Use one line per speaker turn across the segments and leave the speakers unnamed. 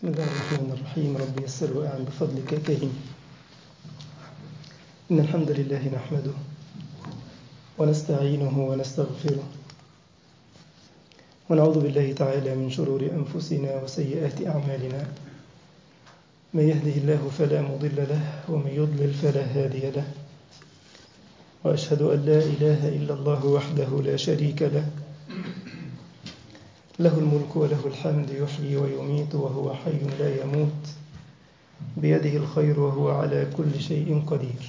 بسم الله الرحمن الرحيم رب يسر وأعن بفضلك يا كريم إن الحمد لله نحمده ونستعينه ونستغفره ونعوذ بالله تعالى من شرور أنفسنا وسيئات أعمالنا من يهده الله فلا مضل له ومن يضلل فلا هادي له وأشهد أن لا إله إلا الله وحده لا شريك له له الملك وله الحمد يحيي ويميت وهو حي لا يموت بيده الخير وهو على كل شيء قدير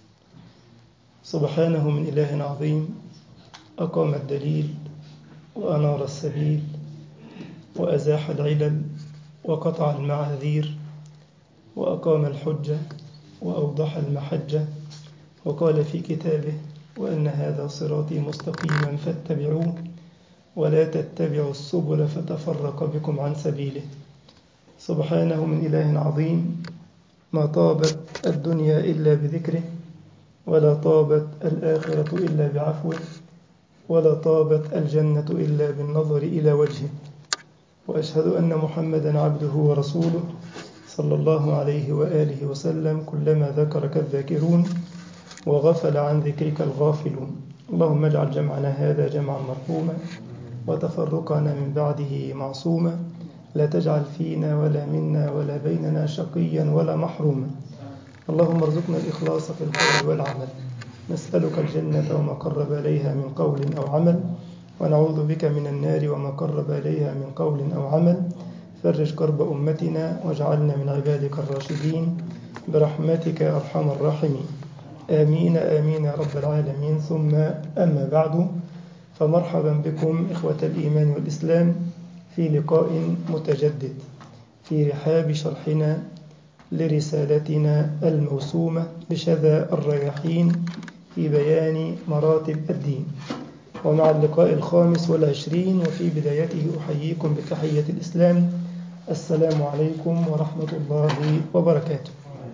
سبحانه من إله عظيم أقام الدليل وأنار السبيل وأزاح العلل وقطع المعاذير وأقام الحجة وأوضح المحجة وقال في كتابه وأن هذا صراطي مستقيما فاتبعوه ولا تتبعوا السبل فتفرق بكم عن سبيله سبحانه من إله عظيم ما طابت الدنيا إلا بذكره ولا طابت الآخرة إلا بعفوه ولا طابت الجنة إلا بالنظر إلى وجهه وأشهد أن محمدا عبده ورسوله صلى الله عليه وآله وسلم كلما ذكرك الذاكرون وغفل عن ذكرك الغافلون اللهم اجعل جمعنا هذا جمعا مرحوما وتفرقنا من بعده معصوما لا تجعل فينا ولا منا ولا بيننا شقيا ولا محروما اللهم ارزقنا الإخلاص في القول والعمل نسألك الجنة وما قرب إليها من قول أو عمل ونعوذ بك من النار وما قرب إليها من قول أو عمل فرج كرب أمتنا واجعلنا من عبادك الراشدين برحمتك يا أرحم الراحمين آمين آمين يا رب العالمين ثم أما بعد فمرحبا بكم إخوة الإيمان والإسلام في لقاء متجدد في رحاب شرحنا لرسالتنا الموسومة بشذا الرياحين في بيان مراتب الدين ومع اللقاء الخامس والعشرين وفي بدايته أحييكم بتحية الإسلام السلام عليكم ورحمة الله وبركاته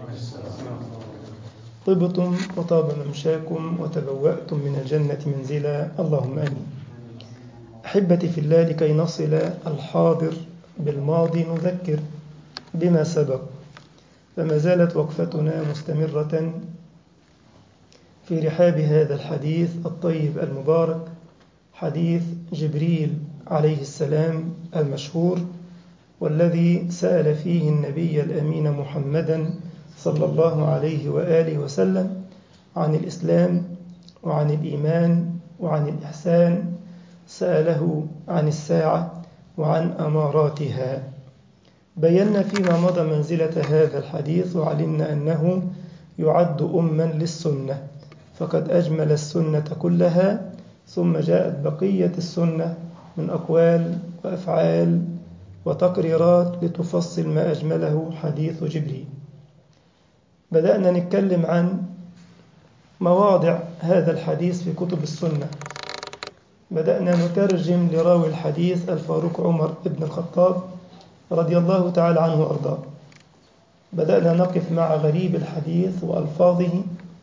طبتم وطاب ممشاكم وتبوأتم من الجنة منزلا اللهم آمين أحبتي في الله لكي نصل الحاضر بالماضي نذكر بما سبق فما زالت وقفتنا مستمرة في رحاب هذا الحديث الطيب المبارك حديث جبريل عليه السلام المشهور والذي سأل فيه النبي الأمين محمدا صلى الله عليه وآله وسلم عن الإسلام وعن الإيمان وعن الإحسان سأله عن الساعة وعن أماراتها بينا فيما مضى منزلة هذا الحديث وعلمنا أنه يعد أما للسنة فقد أجمل السنة كلها ثم جاءت بقية السنة من أقوال وأفعال وتقريرات لتفصل ما أجمله حديث جبريل بدأنا نتكلم عن مواضع هذا الحديث في كتب السنة بدأنا نترجم لراوي الحديث الفاروق عمر بن الخطاب رضي الله تعالى عنه وأرضاه بدأنا نقف مع غريب الحديث وألفاظه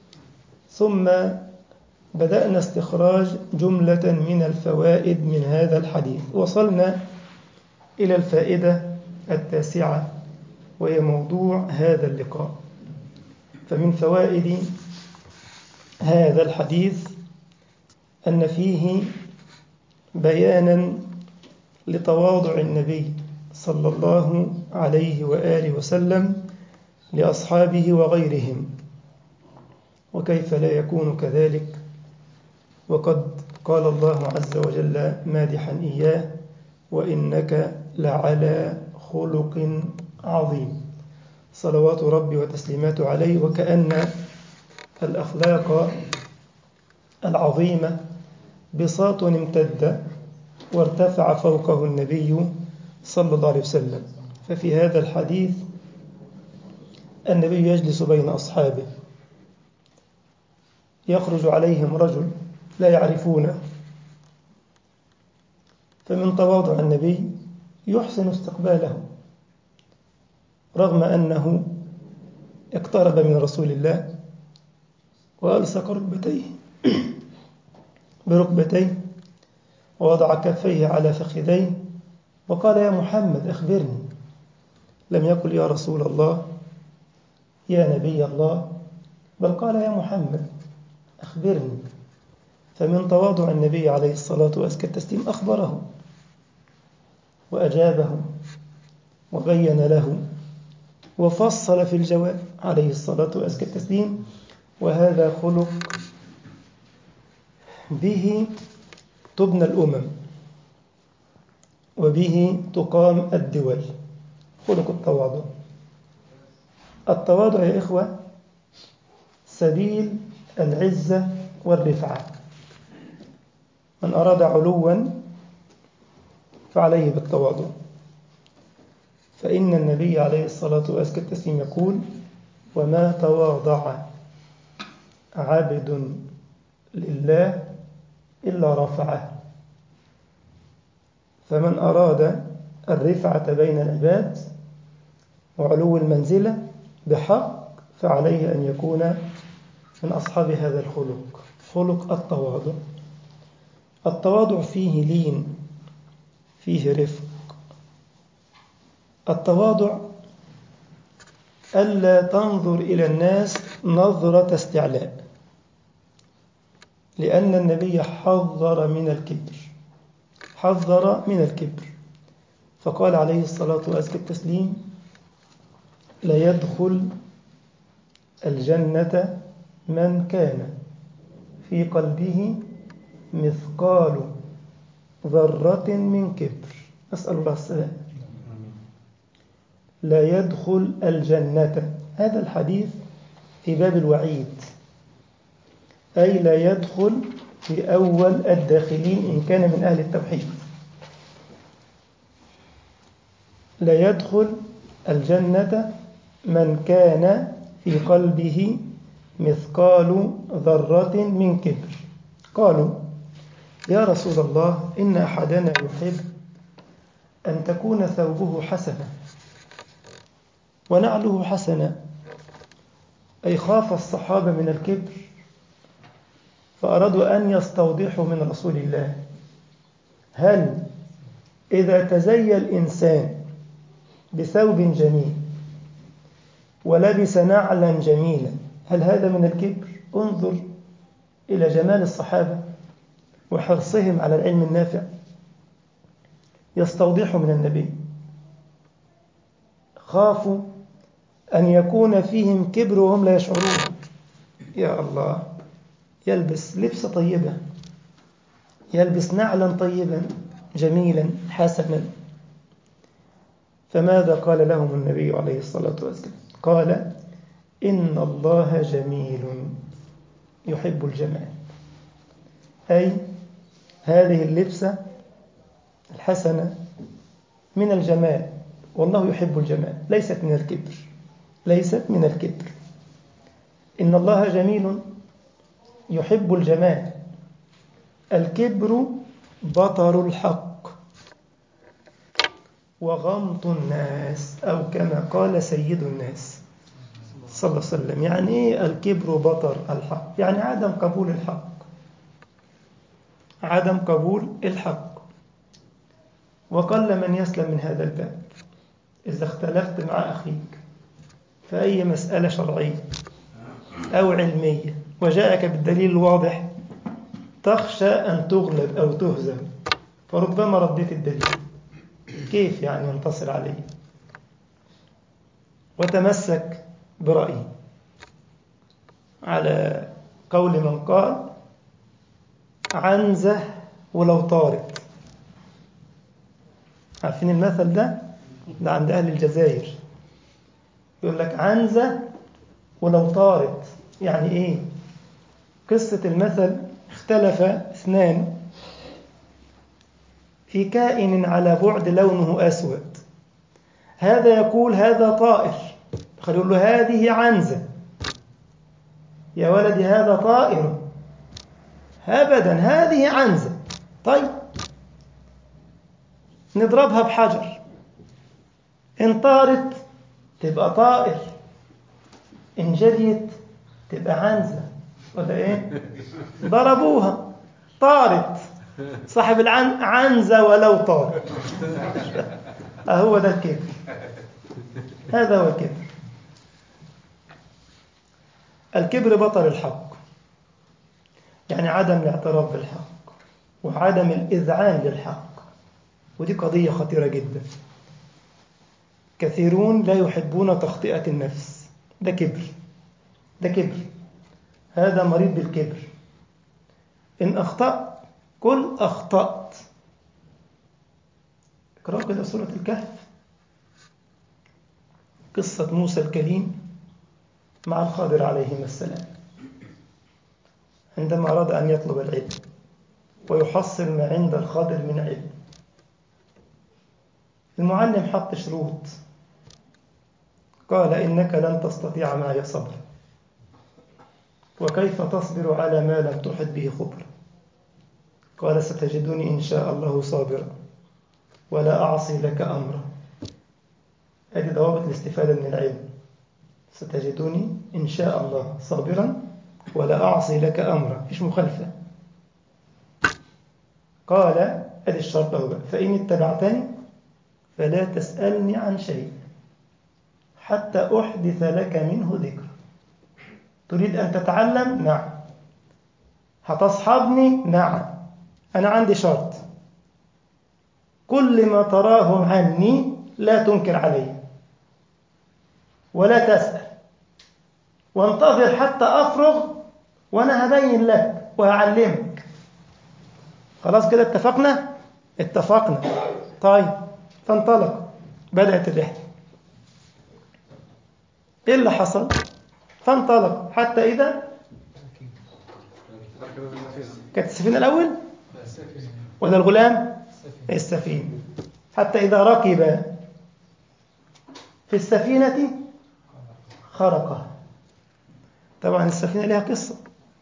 ثم بدأنا استخراج جملة من الفوائد من هذا الحديث وصلنا إلى الفائدة التاسعة وهي موضوع هذا اللقاء فمن فوائد هذا الحديث أن فيه بيانا لتواضع النبي صلى الله عليه وآله وسلم لأصحابه وغيرهم وكيف لا يكون كذلك وقد قال الله عز وجل مادحا إياه وإنك لعلى خلق عظيم صلوات ربي وتسليماته عليه وكأن الأخلاق العظيمة بساط امتد وارتفع فوقه النبي صلى الله عليه وسلم ففي هذا الحديث النبي يجلس بين أصحابه يخرج عليهم رجل لا يعرفونه فمن تواضع النبي يحسن استقباله رغم أنه اقترب من رسول الله وألصق ركبتيه بركبتيه ووضع كفيه على فخذيه وقال يا محمد أخبرني لم يقل يا رسول الله يا نبي الله بل قال يا محمد أخبرني فمن تواضع النبي عليه الصلاة وأزكى التسليم أخبره وأجابه وبين له وفصل في الجواب عليه الصلاة وأزكى التسليم وهذا خلق به تبنى الأمم وبه تقام الدول خلق التواضع التواضع يا إخوة سبيل العزة والرفعة من أراد علوا فعليه بالتواضع فإن النبي عليه الصلاة والسلام يقول وما تواضع عبد لله إلا رفعه فمن أراد الرفعة بين العباد وعلو المنزلة بحق فعليه أن يكون من أصحاب هذا الخلق خلق التواضع التواضع فيه لين فيه رفق التواضع ألا تنظر إلى الناس نظرة استعلاء لأن النبي حذر من الكبر حذر من الكبر فقال عليه الصلاة وأزكى التسليم لا يدخل الجنة من كان في قلبه مثقال ذرة من كبر أسأل الله السلام لا يدخل الجنة هذا الحديث في باب الوعيد أي لا يدخل في أول الداخلين إن كان من أهل التوحيد لا يدخل الجنة من كان في قلبه مثقال ذرة من كبر قالوا يا رسول الله إن أحدنا يحب أن تكون ثوبه حسنة ونعله حسنة أي خاف الصحابة من الكبر فأرادوا أن يستوضحوا من رسول الله هل إذا تزي الإنسان بثوب جميل ولبس نعلا جميلا هل هذا من الكبر؟ انظر إلى جمال الصحابة وحرصهم على العلم النافع يستوضحوا من النبي خافوا أن يكون فيهم كبر وهم لا يشعرون يا الله يلبس لبسة طيبة يلبس نعلا طيبا جميلا حسنا فماذا قال لهم النبي عليه الصلاة والسلام قال إن الله جميل يحب الجمال أي هذه اللبسة الحسنة من الجمال والله يحب الجمال ليست من الكبر ليست من الكبر إن الله جميل يحب الجمال الكبر بطر الحق وغمط الناس أو كما قال سيد الناس صلى الله عليه وسلم يعني إيه الكبر بطر الحق يعني عدم قبول الحق عدم قبول الحق وقل من يسلم من هذا الباب إذا اختلفت مع أخيك في أي مسألة شرعية أو علمية وجاءك بالدليل الواضح تخشى أن تغلب أو تهزم فربما رديت الدليل كيف يعني ينتصر عليه وتمسك برأيه على قول من قال عنزة ولو طارت عارفين المثل ده ده عند أهل الجزائر يقول لك عنزة ولو طارت يعني إيه قصة المثل اختلف اثنان في كائن على بعد لونه أسود هذا يقول هذا طائر خلي يقول له هذه عنزة يا ولدي هذا طائر أبدا هذه عنزة طيب نضربها بحجر إن طارت تبقى طائر إن جريت تبقى عنزة ولا إيه ضربوها طارت صاحب العنزة ولو طارت أهو ده الكبر هذا هو الكبر الكبر بطل الحق يعني عدم الاعتراف بالحق وعدم الإذعان للحق ودي قضية خطيرة جدا كثيرون لا يحبون تخطئة النفس ده كبر ده كبر هذا مريض بالكبر إن أخطأت قل أخطأت اقرأ كده سورة الكهف قصة موسى الكليم مع الخضر عليهما السلام عندما أراد أن يطلب العلم ويحصل ما عند الخضر من علم المعلم حط شروط قال إنك لن تستطيع معي صبرا وكيف تصبر على ما لم تحط به خبرا قال ستجدني إن شاء الله صابرا ولا أعصي لك أمرا هذه ضوابط الاستفادة من العلم ستجدني إن شاء الله صابرا ولا أعصي لك أمرا مش مخالفة قال هذه الشرط أهو فإن اتبعتني فلا تسألني عن شيء حتى أحدث لك منه ذكر تريد أن تتعلم؟ نعم هتصحبني؟ نعم أنا عندي شرط كل ما تراه عني لا تنكر علي ولا تسأل وانتظر حتى أفرغ وأنا هبين لك وهعلمك خلاص كده اتفقنا؟ اتفقنا طيب فانطلق بدأت الرحلة إيه اللي حصل؟ فانطلق حتى إذا كانت السفينة الأول ولا الغلام السفينة حتى إذا ركب في السفينة خرقها طبعا السفينة لها قصة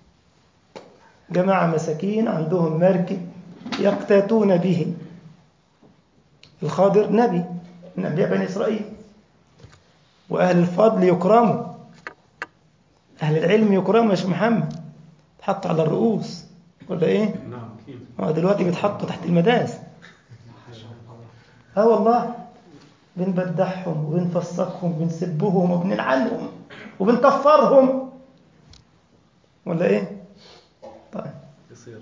جماعة مساكين عندهم مركب يقتاتون به الخاضر نبي من أنبياء بني إسرائيل وأهل الفضل يكرموا أهل العلم يكرموا يا شيخ محمد تحط على الرؤوس ولا إيه؟
نعم أكيد
هو دلوقتي بيتحطوا تحت المداس اه والله بنبدحهم وبنفسقهم وبنسبهم وبنلعنهم وبنكفرهم ولا ايه؟ طيب
يصير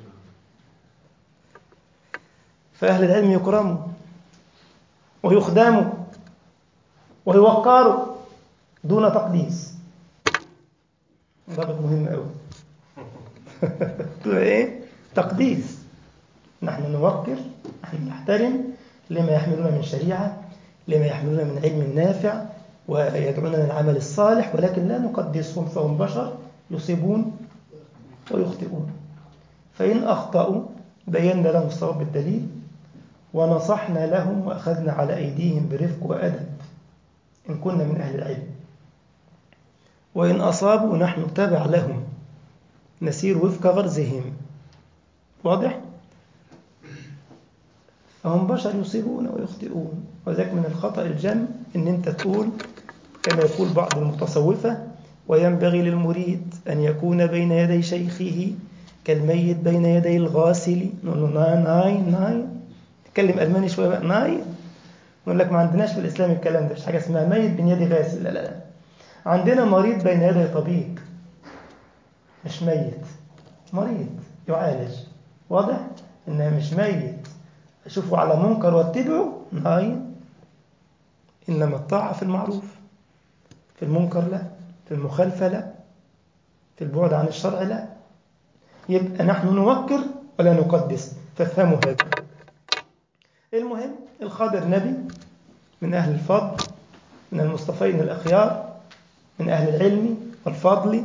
فأهل العلم يكرموا ويخدموا ويوقروا دون تقديس ضابط مهم قوي دون ايه؟ تقديس نحن نوقر نحن نحترم لما يحملون من شريعة لما يحملون من علم نافع ويدعون للعمل الصالح ولكن لا نقدسهم فهم بشر يصيبون ويخطئون فإن أخطأوا بينا لهم الصواب بالدليل ونصحنا لهم وأخذنا على أيديهم برفق وأدب إن كنا من أهل العلم وإن أصابوا نحن تبع لهم نسير وفق غرزهم واضح؟ فهم بشر يصيبون ويخطئون وذلك من الخطأ الجم إن أنت تقول كما يقول بعض المتصوفة وينبغي للمريد أن يكون بين يدي شيخه كالميت بين يدي الغاسل نقول له ناين ناين ناين تكلم ألماني شوية بقى ناين نقول لك ما عندناش في الإسلام الكلام ده مش حاجة اسمها ميت بين يدي غاسل لا لا لا عندنا مريض بين يدي طبيب مش ميت مريض يعالج واضح إنها مش ميت أشوفه على منكر واتبعه ناين إنما الطاعة في المعروف في المنكر لا في المخالفة لا في البعد عن الشرع لا يبقى نحن نوكر ولا نقدس فافهموا هذا المهم الخضر نبي من أهل الفضل من المصطفين الأخيار من أهل العلم والفضل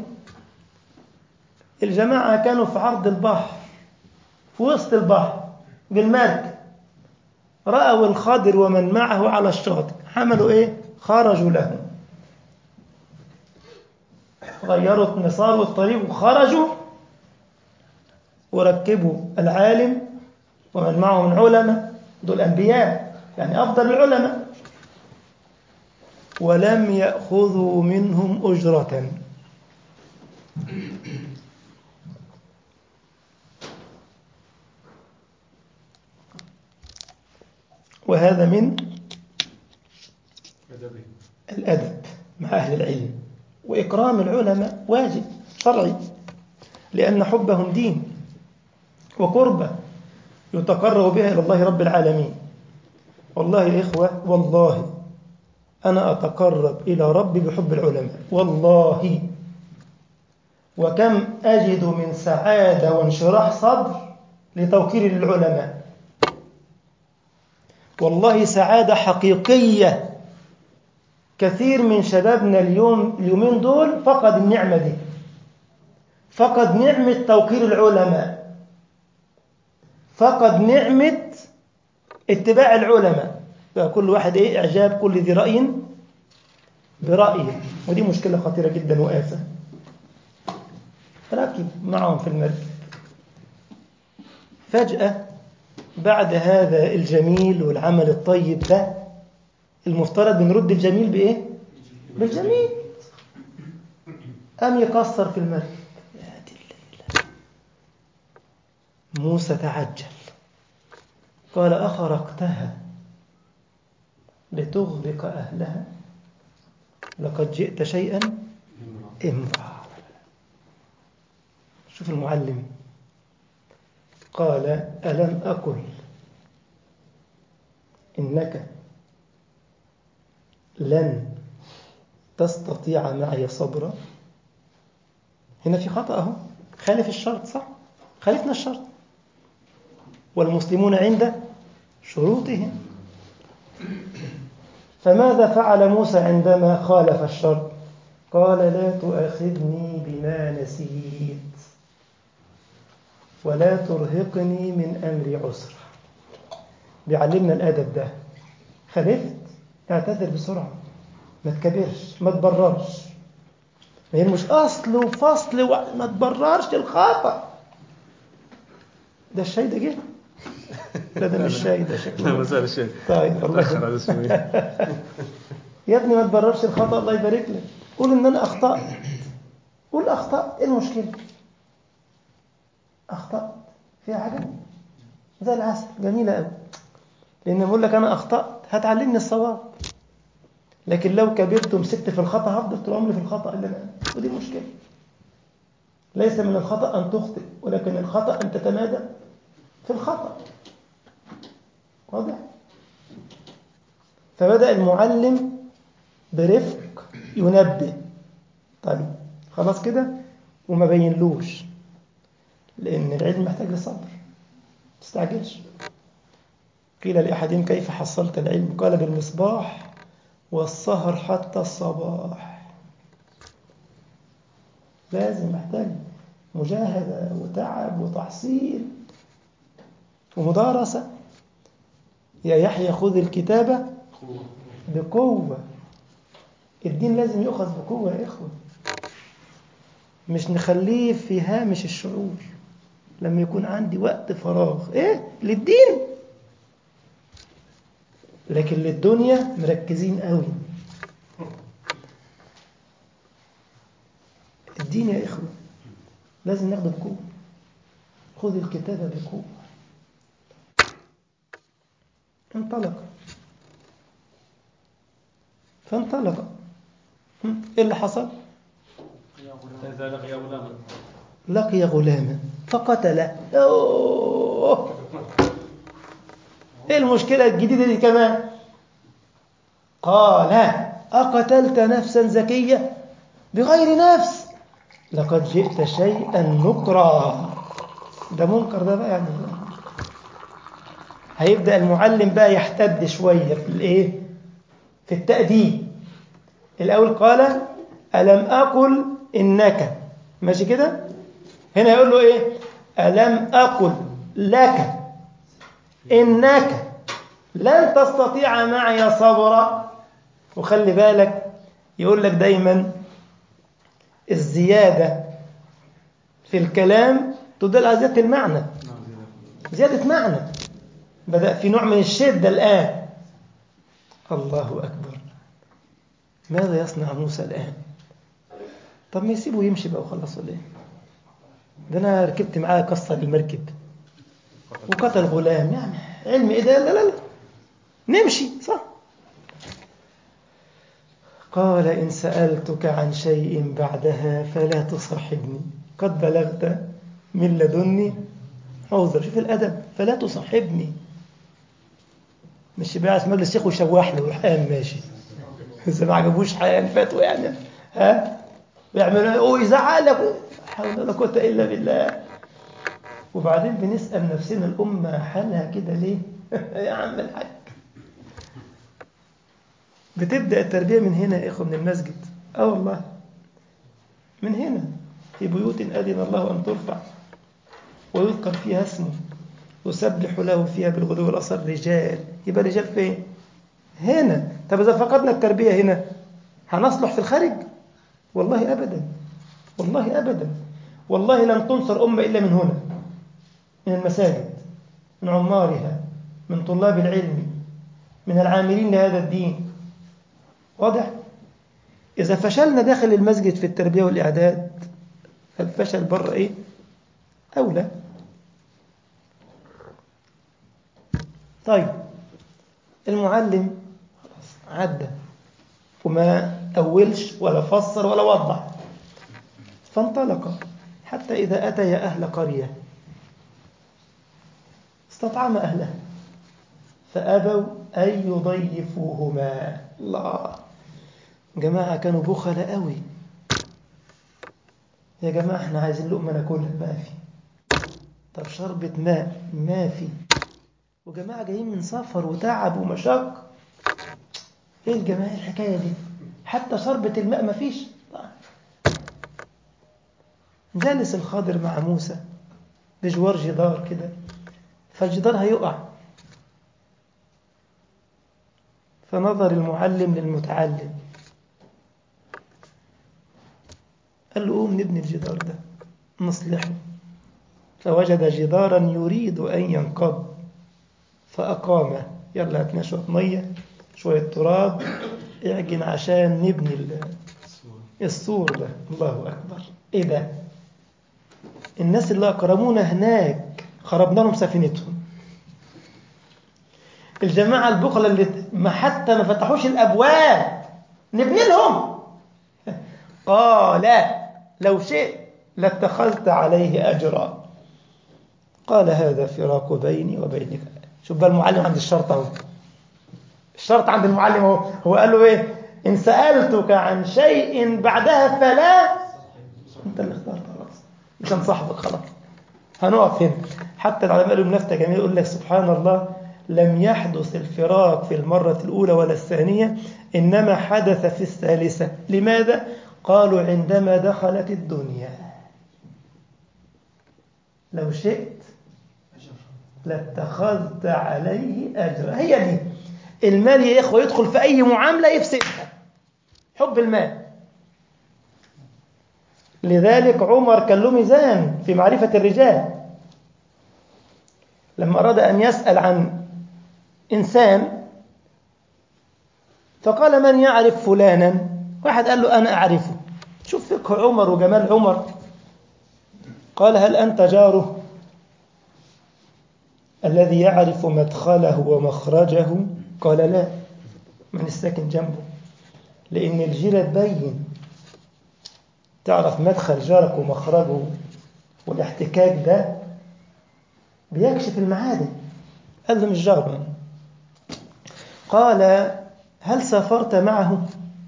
الجماعة كانوا في عرض البحر في وسط البحر بالمركب رأوا الخضر ومن معه على الشاطئ عملوا إيه؟ خرجوا لهم غيروا مسار الطريق وخرجوا وركبوا العالم ومن معه من علماء دول أنبياء يعني أفضل العلماء ولم يأخذوا منهم أجرة وهذا من الأدب مع أهل العلم وإكرام العلماء واجب شرعي لأن حبهم دين وقربة يتقرب بها إلى الله رب العالمين والله يا إخوة والله أنا أتقرب إلى ربي بحب العلماء والله وكم أجد من سعادة وانشراح صدر لتوكيل العلماء والله سعادة حقيقية كثير من شبابنا اليوم اليومين دول فقد النعمة دي فقد نعمة توقير العلماء فقد نعمة اتباع العلماء بقى كل واحد ايه اعجاب كل ذي رأي برأيه ودي مشكلة خطيرة جدا وآفة راكب معهم في المركب فجأة بعد هذا الجميل والعمل الطيب ده المفترض بنرد الجميل بإيه؟ بالجميل قام يكسر في المركب يا دي الليلة موسى تعجل قال أخرقتها لتغرق أهلها لقد جئت شيئا امرأ شوف المعلم قال ألم أقل إنك لن تستطيع معي صبرا هنا في خطأ اهو خالف الشرط صح خالفنا الشرط والمسلمون عند شروطهم فماذا فعل موسى عندما خالف الشرط قال لا تؤاخذني بما نسيت ولا ترهقني من أمري عسرا بيعلمنا الأدب ده خالفت اعتذر بسرعة ما تكبرش ما تبررش ما هي مش أصل وفصل و... ما تبررش الخطأ ده الشاي ده جه لا ده مش شاي ده شكله
لا مسألة شيء
طيب الله
تأخر على اسمه
يا ابني ما تبررش الخطأ الله يبارك لك قول ان انا اخطأت قول اخطأت ايه المشكلة اخطأت فيها حاجة زي العسل جميلة قوي لان بقول لك انا اخطأت هتعلمني الصواب لكن لو كبرت ومسكت في الخطأ هفضل طول عمري في الخطأ اللي انا ودي مشكلة ليس من الخطأ ان تخطئ ولكن الخطأ ان تتمادى في الخطأ واضح فبدأ المعلم برفق ينبه طيب خلاص كده وما بينلوش لأن العلم محتاج لصبر تستعجلش قيل لأحدهم كيف حصلت العلم قال بالمصباح والسهر حتى الصباح لازم محتاج مجاهدة وتعب وتحصيل ومدارسة يا يحيى خذ الكتابة بقوة الدين لازم يؤخذ بقوة يا إخوة مش نخليه في هامش الشعور لما يكون عندي وقت فراغ إيه للدين لكن للدنيا مركزين قوي الدين يا إخوة لازم ناخده بقوة خذ الكتابة بقوة انطلق فانطلق هم؟ ايه اللي حصل
إذا لقي غلاما
لقي غلاما فقتله أوه. ايه المشكلة الجديدة دي كمان قال أقتلت نفسا زكية بغير نفس لقد جئت شيئا نكرا ده منكر ده بقى يعني هيبدأ المعلم بقى يحتد شوية في الايه في التأديب الأول قال ألم أقل إنك ماشي كده هنا يقول له إيه ألم أقل لك إنك لن تستطيع معي صبرا وخلي بالك يقول لك دايما الزيادة في الكلام تدل على زيادة المعنى زيادة معنى بدأ في نوع من الشدة الآن الله أكبر ماذا يصنع موسى الآن طب ما يسيبه يمشي بقى وخلص ولا ايه ده انا ركبت معاه كسر المركب وقتل غلام يعني علم ايه ده لا لا لا نمشي صح قال إن سألتك عن شيء بعدها فلا تصاحبني قد بلغت من لدني عذر شوف الأدب فلا تصاحبني مش بيعرف مجلس الشيخ ويشوح له ويروح قايم ماشي إذا ما عجبوش حيان فاتوا يعني ها ويعمل ويزعق لك حول ولا قوة إلا بالله وبعدين بنسأل نفسنا الأمة حالها كده ليه؟ يا عم الحاج بتبدأ التربية من هنا يا إخوة من المسجد آه والله من هنا في بيوت أذن الله أن ترفع ويذكر فيها اسمه يسبح له فيها بالغدو والأصل رجال يبقى رجال فين؟ هنا طب إذا فقدنا التربية هنا هنصلح في الخارج؟ والله أبدا والله أبدا والله لن تنصر أمة إلا من هنا من المساجد من عمارها من طلاب العلم من العاملين لهذا الدين واضح؟ إذا فشلنا داخل المسجد في التربية والإعداد فالفشل بره إيه؟ أولى طيب المعلم خلاص عدى وما أولش ولا فسر ولا وضح فانطلق حتى إذا أتي أهل قرية استطعم أهلها فأبوا أن يضيفوهما الله جماعة كانوا بخلة قوي يا جماعة احنا عايزين لقمة ناكلها ما في طب شربة ماء ما في وجماعة جايين من سفر وتعب ومشق ايه الجماعة الحكاية دي حتى شربة الماء ما فيش جالس الخضر مع موسى بجوار جدار كده فالجدار هيقع فنظر المعلم للمتعلم قال له قوم نبني الجدار ده نصلحه فوجد جدارا يريد أن ينقض فأقامه يلا هاتنا شوية مية شوية تراب اعجن عشان نبني السور ده الله أكبر إيه ده الناس اللي أكرمونا هناك خربنا لهم سفينتهم الجماعة البخلة اللي ما حتى ما فتحوش الأبواب نبني لهم قال لو شئت لاتخذت عليه أجرا قال هذا فراق بيني وبينك شوف بقى المعلم عند الشرط اهو الشرط عند المعلم اهو هو قال له ايه ان سالتك عن شيء بعدها فلا انت اللي اخترت خلاص مش هنصاحبك خلاص هنقف هنا حتى العلماء قالوا بنفتة جميل يقول لك سبحان الله لم يحدث الفراق في المرة الأولى ولا الثانية إنما حدث في الثالثة لماذا؟ قالوا عندما دخلت الدنيا لو شئت لاتخذت عليه أجرا هي دي المال يا إخوة يدخل في أي معاملة يفسدها حب المال لذلك عمر كان له ميزان في معرفة الرجال لما أراد أن يسأل عن إنسان فقال من يعرف فلانا واحد قال له أنا أعرفه شوف فقه عمر وجمال عمر قال هل أنت جاره الذي يعرف مدخله ومخرجه قال لا من الساكن جنبه لأن الجيرة تبين تعرف مدخل جارك ومخرجه والاحتكاك ده بيكشف المعادن قال له مش جار قال هل سافرت معه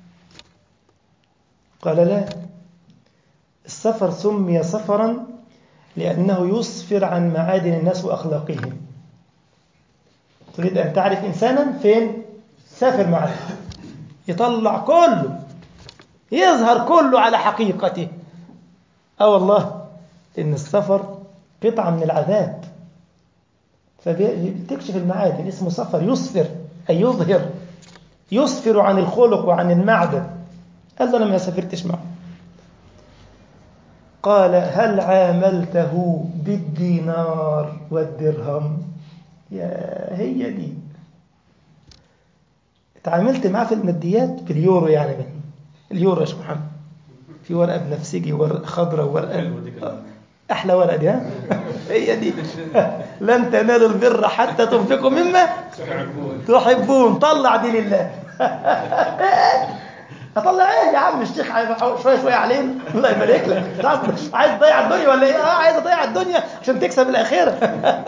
قال لا السفر سمي سفرا لأنه يسفر عن معادن الناس وأخلاقهم تريد أن تعرف إنسانا فين سافر معه يطلع كله يظهر كله على حقيقته اه والله إن السفر قطعة من العذاب فبتكشف المعادن اسمه سفر يسفر أي يظهر يسفر عن الخلق وعن المعدن قال له أنا ما سافرتش معه قال هل عاملته بالدينار والدرهم يا هي دي اتعاملت معاه في الماديات باليورو يعني من اليورو يا شيخ محمد في ورقه بنفسجي ورقه خضراء وورقه احلى ورقه دي ها هي دي لن تنالوا البر حتى تنفقوا مما تحبون طلع دي لله اطلع ايه يا عم الشيخ عايز شويه شويه علينا الله يبارك لك طب عايز تضيع الدنيا ولا ايه اه عايز اضيع الدنيا عشان تكسب الاخره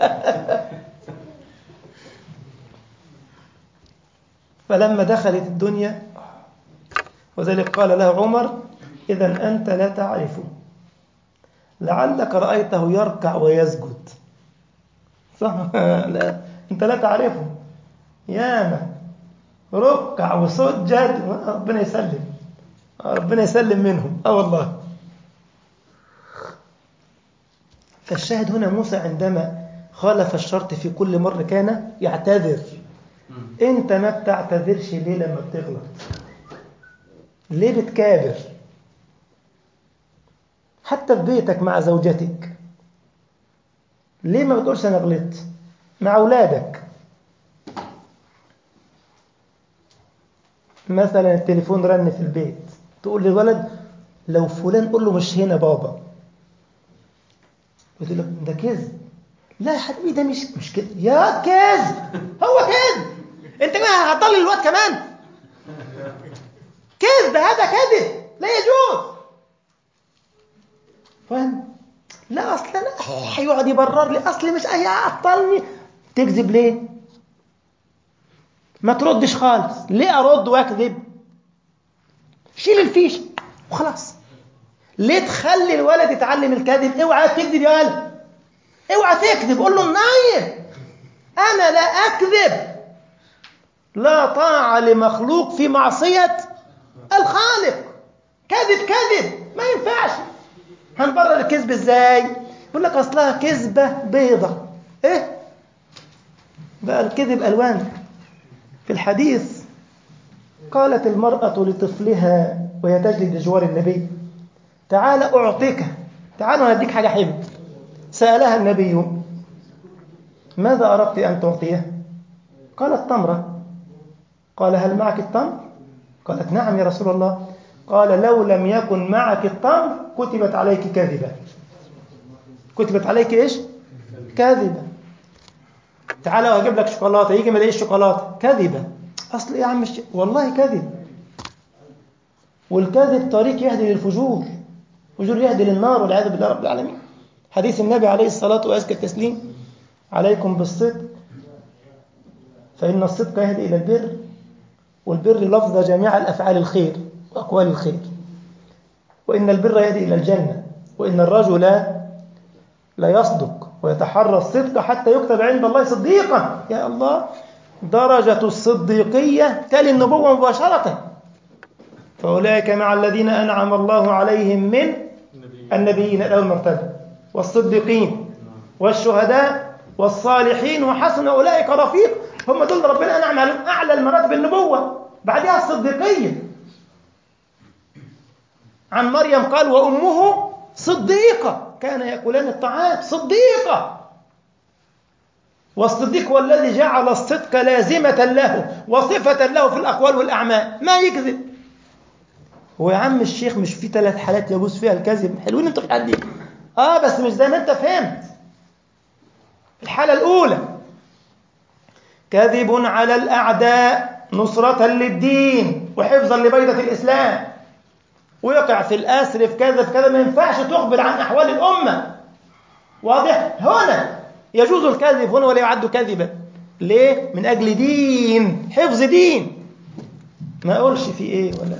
فلما دخلت الدنيا وذلك قال له عمر اذا انت لا تعرفه لعلك رايته يركع ويسجد صح لا انت لا تعرفه ياما ركع وسجد ربنا يسلم ربنا يسلم منهم اه والله فالشاهد هنا موسى عندما خالف الشرط في كل مرة كان يعتذر انت ما بتعتذرش ليه لما بتغلط ليه بتكابر حتى في بيتك مع زوجتك ليه ما بتقولش انا غلطت مع اولادك مثلا التليفون رن في البيت تقول للولد لو فلان قول له مش هنا بابا يقول لك ده كذب لا يا حبيبي ده مش مش كده يا كذب هو كذب انت كمان هتضل الواد كمان كذب هذا كذب لا يجوز فاهم لا اصل انا هيقعد يبرر لي اصل مش اي عطلني تكذب ليه ما تردش خالص ليه ارد واكذب شيل الفيش وخلاص ليه تخلي الولد يتعلم الكذب اوعى تكذب يا ولد اوعى تكذب قول له نايم انا لا اكذب لا طاعه لمخلوق في معصيه الخالق كذب كذب ما ينفعش هنبرر الكذب ازاي يقول لك اصلها كذبه بيضه ايه بقى الكذب الوان في الحديث قالت المرأة لطفلها وهي تجري بجوار النبي تعال أعطيك تعال ونديك حاجة حلوة سألها النبي ماذا أردت أن تعطيه قالت تمرة قال هل معك التمر قالت نعم يا رسول الله قال لو لم يكن معك التمر كتبت عليك كذبة كتبت عليك إيش كذبة تعالى واجيب لك شوكولاته يجي ما يلاقيش شوكولاته كذبه اصل ايه يا عم الشيخ والله كذب والكذب طريق يهدي للفجور فجور يهدي للنار والعياذ بالله رب العالمين حديث النبي عليه الصلاه وازكى التسليم عليكم بالصدق فان الصدق يهدي الى البر والبر لفظ جميع الافعال الخير واقوال الخير وان البر يهدي الى الجنه وان الرجل لا يصدق ويتحرى الصدق حتى يكتب عند الله صديقا يا الله درجة الصديقية تلي النبوة مباشرة فأولئك مع الذين أنعم الله عليهم من النبيين الأول مرتبة والصديقين والشهداء والصالحين وحسن أولئك رفيق هم دول ربنا أنعم عليهم أعلى المراتب النبوة بعدها الصديقية عن مريم قال وأمه صديقة كان يأكلان الطعام صديقة والصديق هو الذي جعل الصدق لازمة له وصفة له في الأقوال والأعمال ما يكذب هو يا عم الشيخ مش في ثلاث حالات يجوز فيها الكذب حلوين انتوا في حد اه بس مش زي ما انت فهمت الحالة الأولى كذب على الأعداء نصرة للدين وحفظا لبيضة الإسلام ويقع في الأسر في كذا في كذا ما ينفعش تخبر عن أحوال الأمة واضح هنا يجوز الكذب هنا ولا يعد كذبا ليه من أجل دين حفظ دين ما أقولش في إيه ولا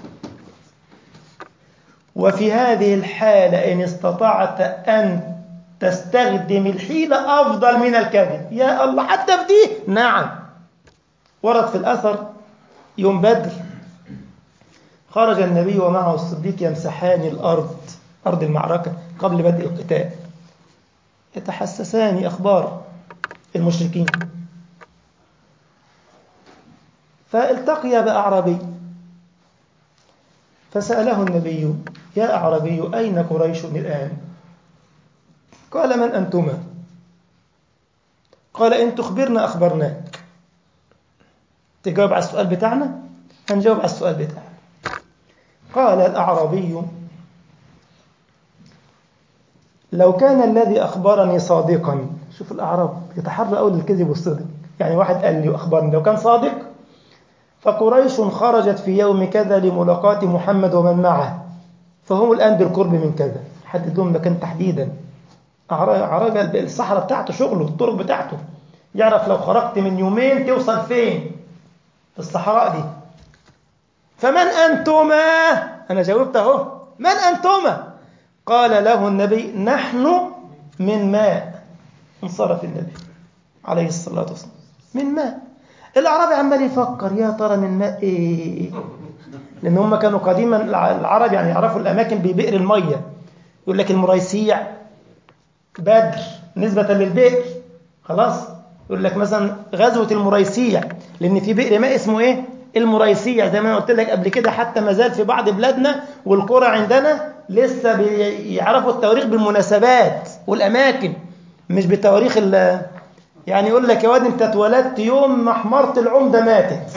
وفي هذه الحالة إن استطعت أن تستخدم الحيلة أفضل من الكذب يا الله حتى في دي نعم ورد في الأثر يوم بدر خرج النبي ومعه الصديق يمسحان الأرض أرض المعركة قبل بدء القتال يتحسسان أخبار المشركين فالتقيا بأعرابي فسأله النبي يا أعرابي أين قريش الآن قال من أنتما قال إن تخبرنا أخبرناك تجاوب على السؤال بتاعنا هنجاوب على السؤال بتاعنا قال الأعرابي لو كان الذي أخبرني صادقا شوف الأعراب يتحرى أول الكذب والصدق يعني واحد قال لي وأخبرني لو كان صادق فقريش خرجت في يوم كذا لملاقاة محمد ومن معه فهم الآن بالقرب من كذا حدد لهم مكان تحديدا عرج الصحراء بتاعته شغله الطرق بتاعته يعرف لو خرجت من يومين توصل فين في الصحراء دي فمن أنتما أنا جاوبت أهو من أنتما قال له النبي نحن من ماء انصرف النبي عليه الصلاة والسلام من ماء الأعرابي عمال يفكر يا ترى من ماء إيه لأن هم كانوا قديما العرب يعني يعرفوا الأماكن ببئر المية يقول لك المريسيع بدر نسبة للبئر خلاص يقول لك مثلا غزوة المريسيع لأن في بئر ماء اسمه إيه المريسيع زي ما أنا قلت لك قبل كده حتى ما زال في بعض بلادنا والقرى عندنا لسه بيعرفوا التواريخ بالمناسبات والأماكن مش بتواريخ يعني يقول لك يا واد انت اتولدت يوم ما حمارة العمدة ماتت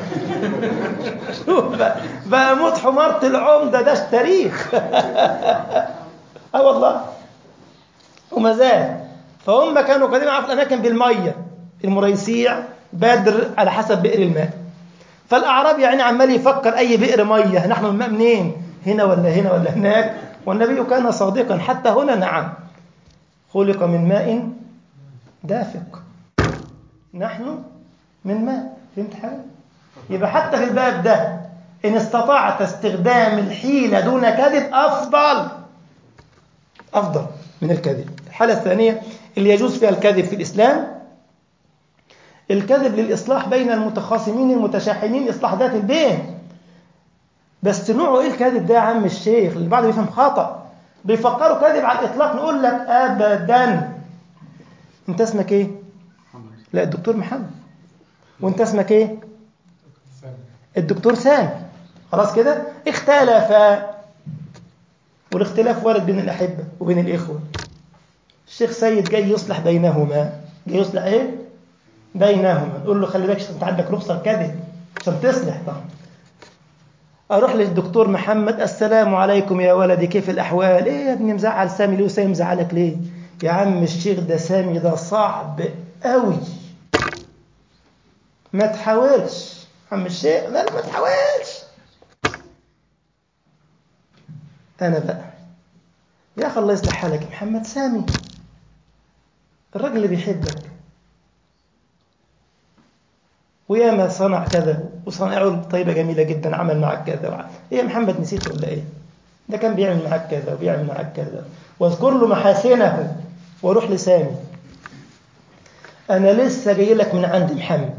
بقى موت حمارة العمدة ده تاريخ اه والله وما زال فهم كانوا قديما عارفوا الاماكن بالميه المريسيع بدر على حسب بئر الماء فالاعرابي يعني عمال يفكر اي بئر ميه نحن الماء منين هنا ولا هنا ولا هناك والنبي كان صادقا حتى هنا نعم خلق من ماء دافق نحن من ماء فهمت حاجه يبقى حتى في الباب ده ان استطعت استخدام الحيله دون كذب افضل افضل من الكذب الحالة الثانية اللي يجوز فيها الكذب في الإسلام الكذب للإصلاح بين المتخاصمين المتشاحنين إصلاح ذات البين بس نوعه إيه الكذب ده يا عم الشيخ اللي بعض بيفهم خطأ بيفكروا كذب على الإطلاق نقول لك أبدا أنت اسمك إيه؟ لا الدكتور محمد وأنت اسمك إيه؟ الدكتور سامي خلاص كده اختلفا والاختلاف وارد بين الأحبة وبين الإخوة الشيخ سيد جاي يصلح بينهما جاي يصلح ايه بينهما نقول له خلي بالك انت عندك رخصه الكذب عشان تصلح طبعا اروح للدكتور محمد السلام عليكم يا ولدي كيف الاحوال ايه يا ابني مزعل سامي ليه وسامي مزعلك ليه يا عم الشيخ ده سامي ده صعب قوي ما تحاولش عم الشيخ لا ما تحاولش انا بقى يا اخي الله يصلح حالك يا محمد سامي الراجل اللي بيحبك وياما صنع كذا وصنعه طيبة جميلة جدا عمل معك كذا وعمل. ايه يا محمد نسيت ولا ايه ده كان بيعمل معك كذا وبيعمل معك كذا واذكر له محاسنه واروح لسامي انا لسه جاي لك من عند محمد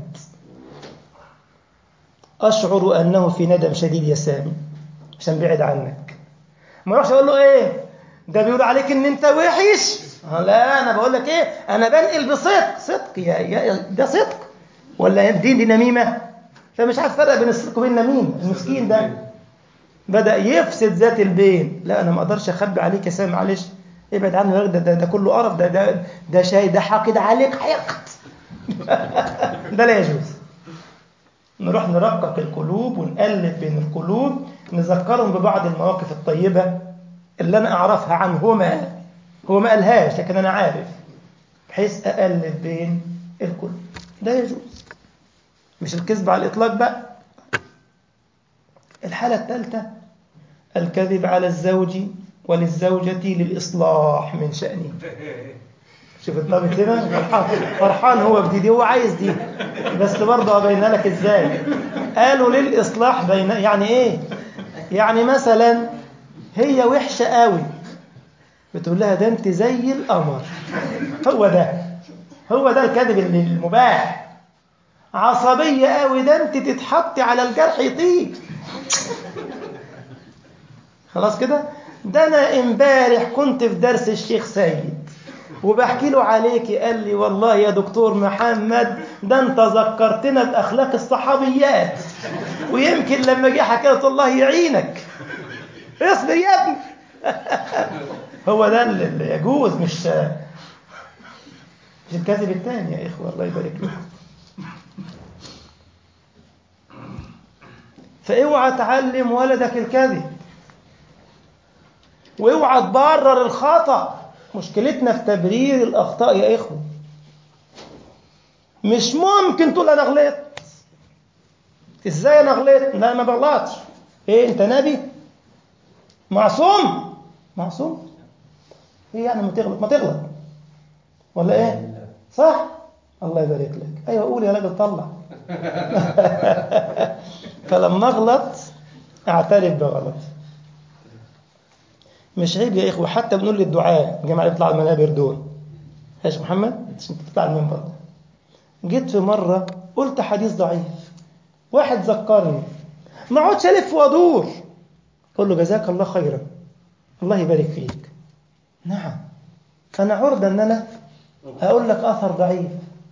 اشعر انه في ندم شديد يا سامي عشان بعد عنك ما اروحش اقول له ايه ده بيقول عليك ان انت وحش لا انا بقول لك ايه انا بنقل بصدق صدق يا, يا ده صدق ولا الدين دي نميمه فمش عارف فرق بين الصدق وبين النميمه المسكين ده بدا يفسد ذات البين لا انا ما اقدرش اخبي عليك يا سامي معلش ابعد عنه ده, ده, ده كله قرف ده ده ده شاي ده حاقد عليك حقد ده لا يجوز نروح نرقق القلوب ونقلب بين القلوب نذكرهم ببعض المواقف الطيبه اللي انا اعرفها عنهما هو ما قالهاش لكن انا عارف بحيث اقلب بين القلوب ده يجوز مش الكذب على الاطلاق بقى الحاله الثالثه الكذب على الزوج وللزوجة للإصلاح من شأنه شوف الضابط هنا فرحان فرحان هو بدي هو عايز دي بس برضه أبينها لك إزاي قالوا للإصلاح بين يعني إيه يعني مثلا هي وحشة قوي بتقول لها ده أنت زي القمر هو ده هو ده الكذب اللي المباح عصبية قوي ده أنت تتحطي على الجرح يطيب خلاص كده ده انا امبارح كنت في درس الشيخ سيد وبحكي له عليك قال لي والله يا دكتور محمد ده انت ذكرتنا باخلاق الصحابيات ويمكن لما جه حكايه الله يعينك اصبر يا ابني هو ده اللي يجوز مش مش الكذب الثاني يا اخوه الله يبارك لكم فاوعى تعلم ولدك الكذب واوعى تبرر الخطأ مشكلتنا في تبرير الأخطاء يا إخوة مش ممكن تقول أنا غلطت ازاي انا غلطت لا ما بغلطش ايه انت نبي معصوم معصوم ايه يعني ما تغلط ما تغلط ولا ايه صح الله يبارك لك ايوه قول يا راجل طلع فلما اغلط اعترف بغلطي مش عيب يا اخوه حتى بنقول للدعاء الجماعه اللي بيطلعوا المنابر دول ايش محمد عشان تطلع المنبر جيت في مره قلت حديث ضعيف واحد ذكرني ما اقعدش الف وادور قول له جزاك الله خيرا الله يبارك فيك نعم انا عرضه ان انا اقول لك اثر ضعيف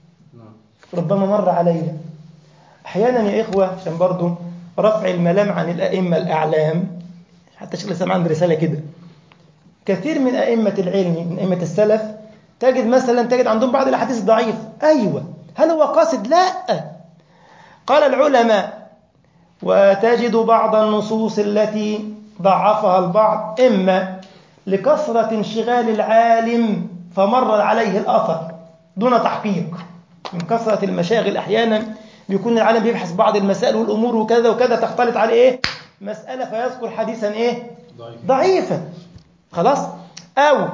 ربما مر علي احيانا يا اخوه عشان برضو رفع الملام عن الائمه الاعلام حتى شيخ الاسلام عنده رساله كده كثير من ائمه العلم من ائمه السلف تجد مثلا تجد عندهم بعض الاحاديث ضعيف ايوه هل هو قاصد لا قال العلماء وتجد بعض النصوص التي ضعفها البعض اما لكثره انشغال العالم فمر عليه الاثر دون تحقيق من كثره المشاغل احيانا بيكون العالم بيبحث بعض المسائل والامور وكذا وكذا تختلط عليه ايه مساله فيذكر حديثا ايه
ضعيف.
ضعيفا خلاص او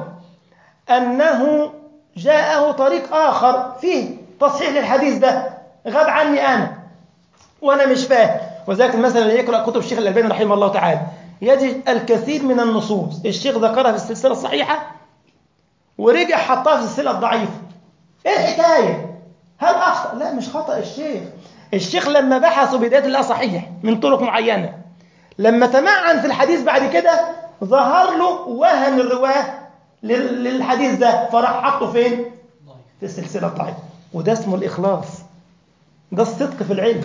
انه جاءه طريق اخر فيه تصحيح للحديث ده غاب عني انا وانا مش فاهم وذلك مثلا اللي يقرا كتب الشيخ الالباني رحمه الله تعالى يجد الكثير من النصوص الشيخ ذكرها في السلسله الصحيحه ورجع حطها في السلسله الضعيفه ايه الحكايه هل اخطا لا مش خطا الشيخ الشيخ لما بحثوا بدايه الله صحيح من طرق معينه لما تمعن في الحديث بعد كده ظهر له وهن الرواه لل- للحديث ده فراح حطه فين في السلسله الضعيفه وده اسمه الاخلاص ده الصدق في العلم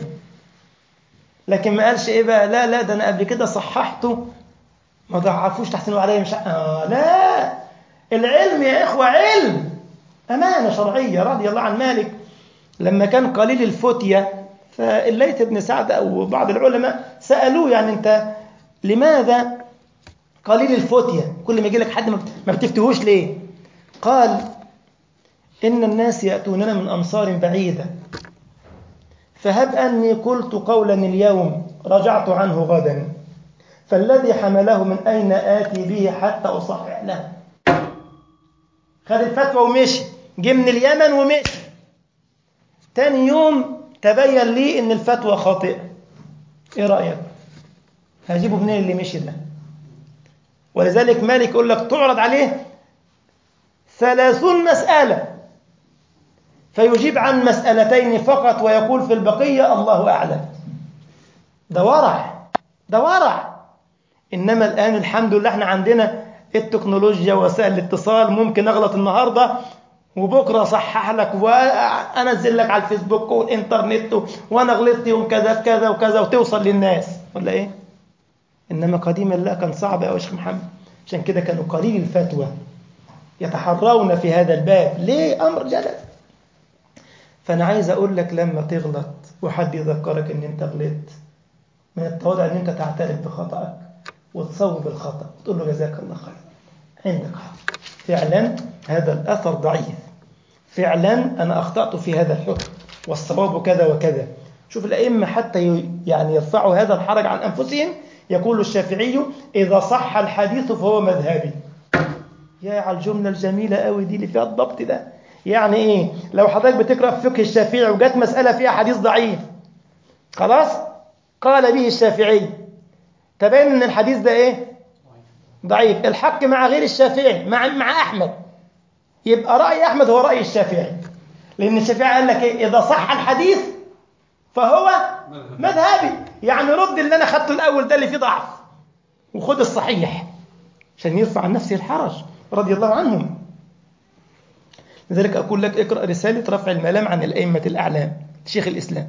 لكن ما قالش ايه بقى لا لا ده انا قبل كده صححته ما ضعفوش تحسنوا عليا مش آه لا العلم يا اخوه علم امانه شرعيه رضي الله عن مالك لما كان قليل الفتيه فالليث بن سعد او بعض العلماء سالوه يعني انت لماذا قليل الفتيه كل ما يجي لك حد ما بت- ما بتفتهوش ليه قال ان الناس ياتوننا من امصار بعيده فهب أني قلت قولا اليوم رجعت عنه غدا فالذي حمله من أين آتي به حتى أصحح له خد الفتوى ومشي جه من اليمن ومشي تاني يوم تبين لي ان الفتوى خاطئة ايه رأيك هجيبه منين اللي مشي ده ولذلك مالك يقول لك تعرض عليه ثلاثون مسألة فيجيب عن مسألتين فقط ويقول في البقية الله أعلم ده ورع ده ورع إنما الآن الحمد لله احنا عندنا التكنولوجيا وسائل الاتصال ممكن أغلط النهاردة وبكرة أصحح لك وأنزل لك على الفيسبوك والإنترنت وأنا غلطت يوم كذا في كذا وكذا وتوصل للناس ولا إيه؟ إنما قديما لا كان صعب أوي يا شيخ محمد عشان كده كانوا قليل الفتوى يتحرون في هذا الباب ليه أمر جلل فأنا عايز أقول لك لما تغلط وحد يذكرك إن أنت غلطت من التواضع إن أنت تعترف بخطأك وتصوب الخطأ وتقول له جزاك الله خير عندك حق فعلا هذا الأثر ضعيف فعلا أنا أخطأت في هذا الحكم والصواب كذا وكذا شوف الأئمة حتى ي- يعني يرفعوا هذا الحرج عن أنفسهم يقول الشافعي إذا صح الحديث فهو مذهبي يا على الجملة الجميلة قوي دي اللي فيها الضبط ده يعني ايه لو حضرتك بتقرأ في فقه الشافعي وجات مسألة فيها حديث ضعيف خلاص قال به الشافعي تبين ان الحديث ده ايه ضعيف الحق مع غير الشافعي مع مع احمد يبقى رأي احمد هو رأي الشافعي لان الشافعي قال لك ايه اذا صح الحديث فهو
مذهب.
مذهبي يعني رد اللي انا خدته الاول ده اللي فيه ضعف وخد الصحيح عشان يرفع عن نفسه الحرج رضي الله عنهم لذلك أقول لك اقرأ رسالة رفع الملام عن الأئمة الأعلام شيخ الإسلام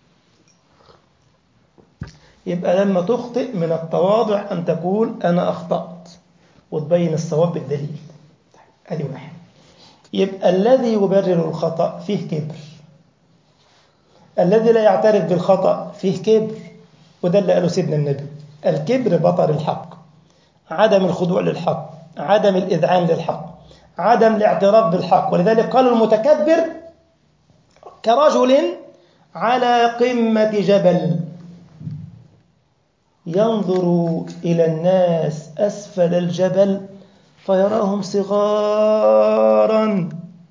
يبقى لما تخطئ من التواضع أن تقول أنا أخطأت وتبين الصواب بالدليل أدي واحد يبقى الذي يبرر الخطأ فيه كبر الذي لا يعترف بالخطأ فيه كبر وده اللي قاله سيدنا النبي الكبر بطر الحق عدم الخضوع للحق عدم الإذعان للحق عدم الاعتراف بالحق ولذلك قال المتكبر كرجل على قمة جبل ينظر إلى الناس أسفل الجبل فيراهم صغارا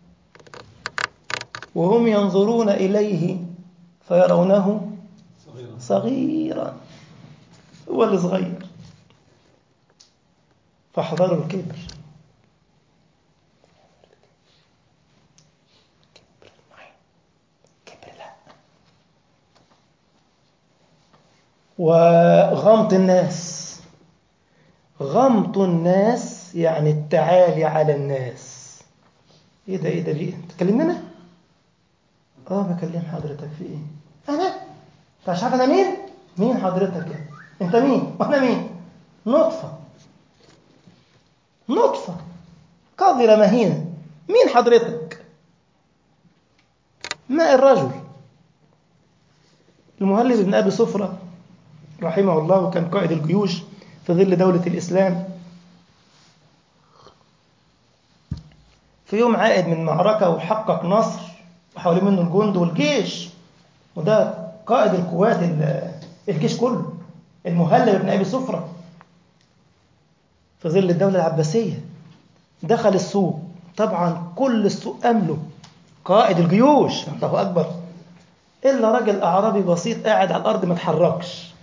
وهم ينظرون إليه فيرونه
صغيرا
صغيرا هو اللي صغير فاحذروا الكبر كبر معين. كبر لا وغمط الناس غمط الناس يعني التعالي على الناس ايه ده ايه ده ليه انت تكلمني انا اه بكلم حضرتك في ايه انا انت مش عارف انا مين مين حضرتك يعني؟ انت مين وانا مين نطفه نطفه قذره مهينه مين حضرتك ماء الرجل المهلب بن ابي صفره رحمه الله وكان قائد الجيوش في ظل دولة الإسلام في يوم عائد من معركة وحقق نصر وحوالين منه الجند والجيش وده قائد القوات ال- الجيش كله المهلب بن أبي صفرة في ظل الدولة العباسية دخل السوق طبعا كل السوق أمله قائد الجيوش الله أكبر إلا راجل أعرابي بسيط قاعد على الأرض ما اتحركش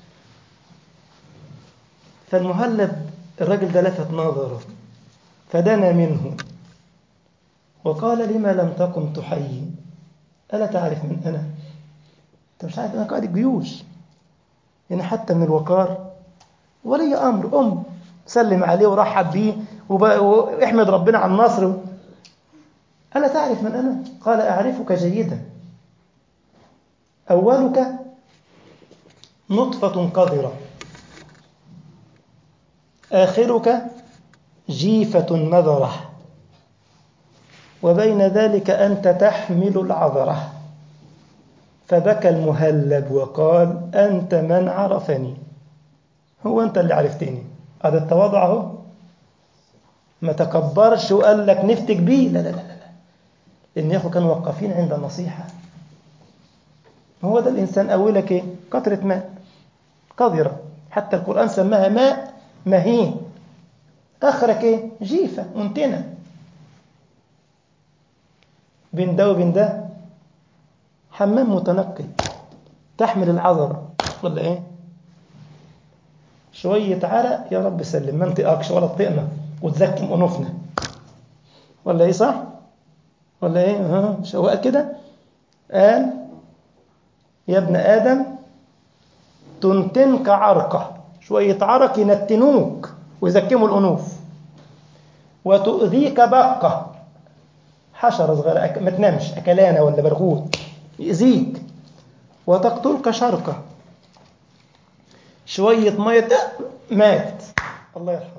فالمهلب الرجل ده لفت نظره فدنا منه وقال لما لم تقم تحيي ألا تعرف من أنا أنت مش عارف أنا قائد الجيوش يعني حتى من الوقار ولي أمر أم سلم عليه ورحب بيه وب- واحمد ربنا على النصر ألا تعرف من أنا قال أعرفك جيدا أولك نطفة قذرة آخرك جيفة مذرة وبين ذلك أنت تحمل العذرة فبكى المهلب وقال أنت من عرفني هو أنت اللي عرفتني هذا التواضع هو ما تكبرش وقال لك نفتك بيه لا لا لا لا لأن ياخو كانوا واقفين عند النصيحة هو ده الإنسان أولك إيه؟ قطرة ماء قذرة حتى القرآن سماها ماء مهين آخرك إيه؟ جيفة منتنة بين ده وبين ده حمام متنقل تحمل العذرة ولا إيه؟ شوية عرق يا رب سلم ما انطقكش ولا تطقنا وتزكم أنوفنا ولا إيه صح؟ ولا إيه؟ ها شوقك كده؟ قال يا ابن آدم تنتنك عرقة شوية عرق ينتنوك ويزكموا الأنوف وتؤذيك بقة حشرة صغيرة أك... ما تنامش أكلانة ولا برغوت يأذيك وتقتلك شرقة شوية مية ده مات الله يرحمه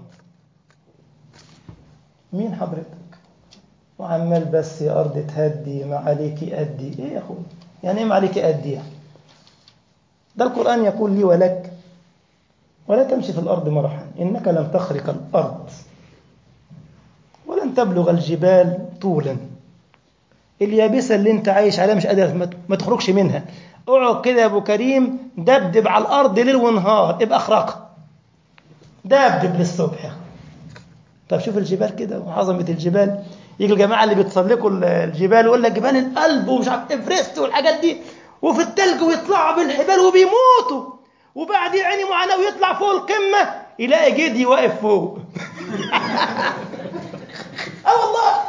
مين حضرتك وعمال بس يا أرض تهدي ما عليكي أدي إيه يا أخوي يعني إيه ما عليكي أدي يعني ده القرآن يقول لي ولك ولا تمشي في الأرض مرحا إنك لن تخرق الأرض ولن تبلغ الجبال طولا اليابسة اللي انت عايش عليها مش قادر ما- ما تخرجش منها اقعد كده يا ابو كريم دبدب على الارض ليل ونهار ابقى اخرقها دبدب للصبح يا أخي. طب شوف الجبال كده وعظمة الجبال يجي الجماعة اللي بيتسلقوا الجبال ويقول لك جبال القلب ومش عارف افرست والحاجات دي وفي التلج ويطلعوا بالحبال وبيموتوا وبعد يا عيني معاناة ويطلع فوق القمة يلاقي جدي واقف فوق اه والله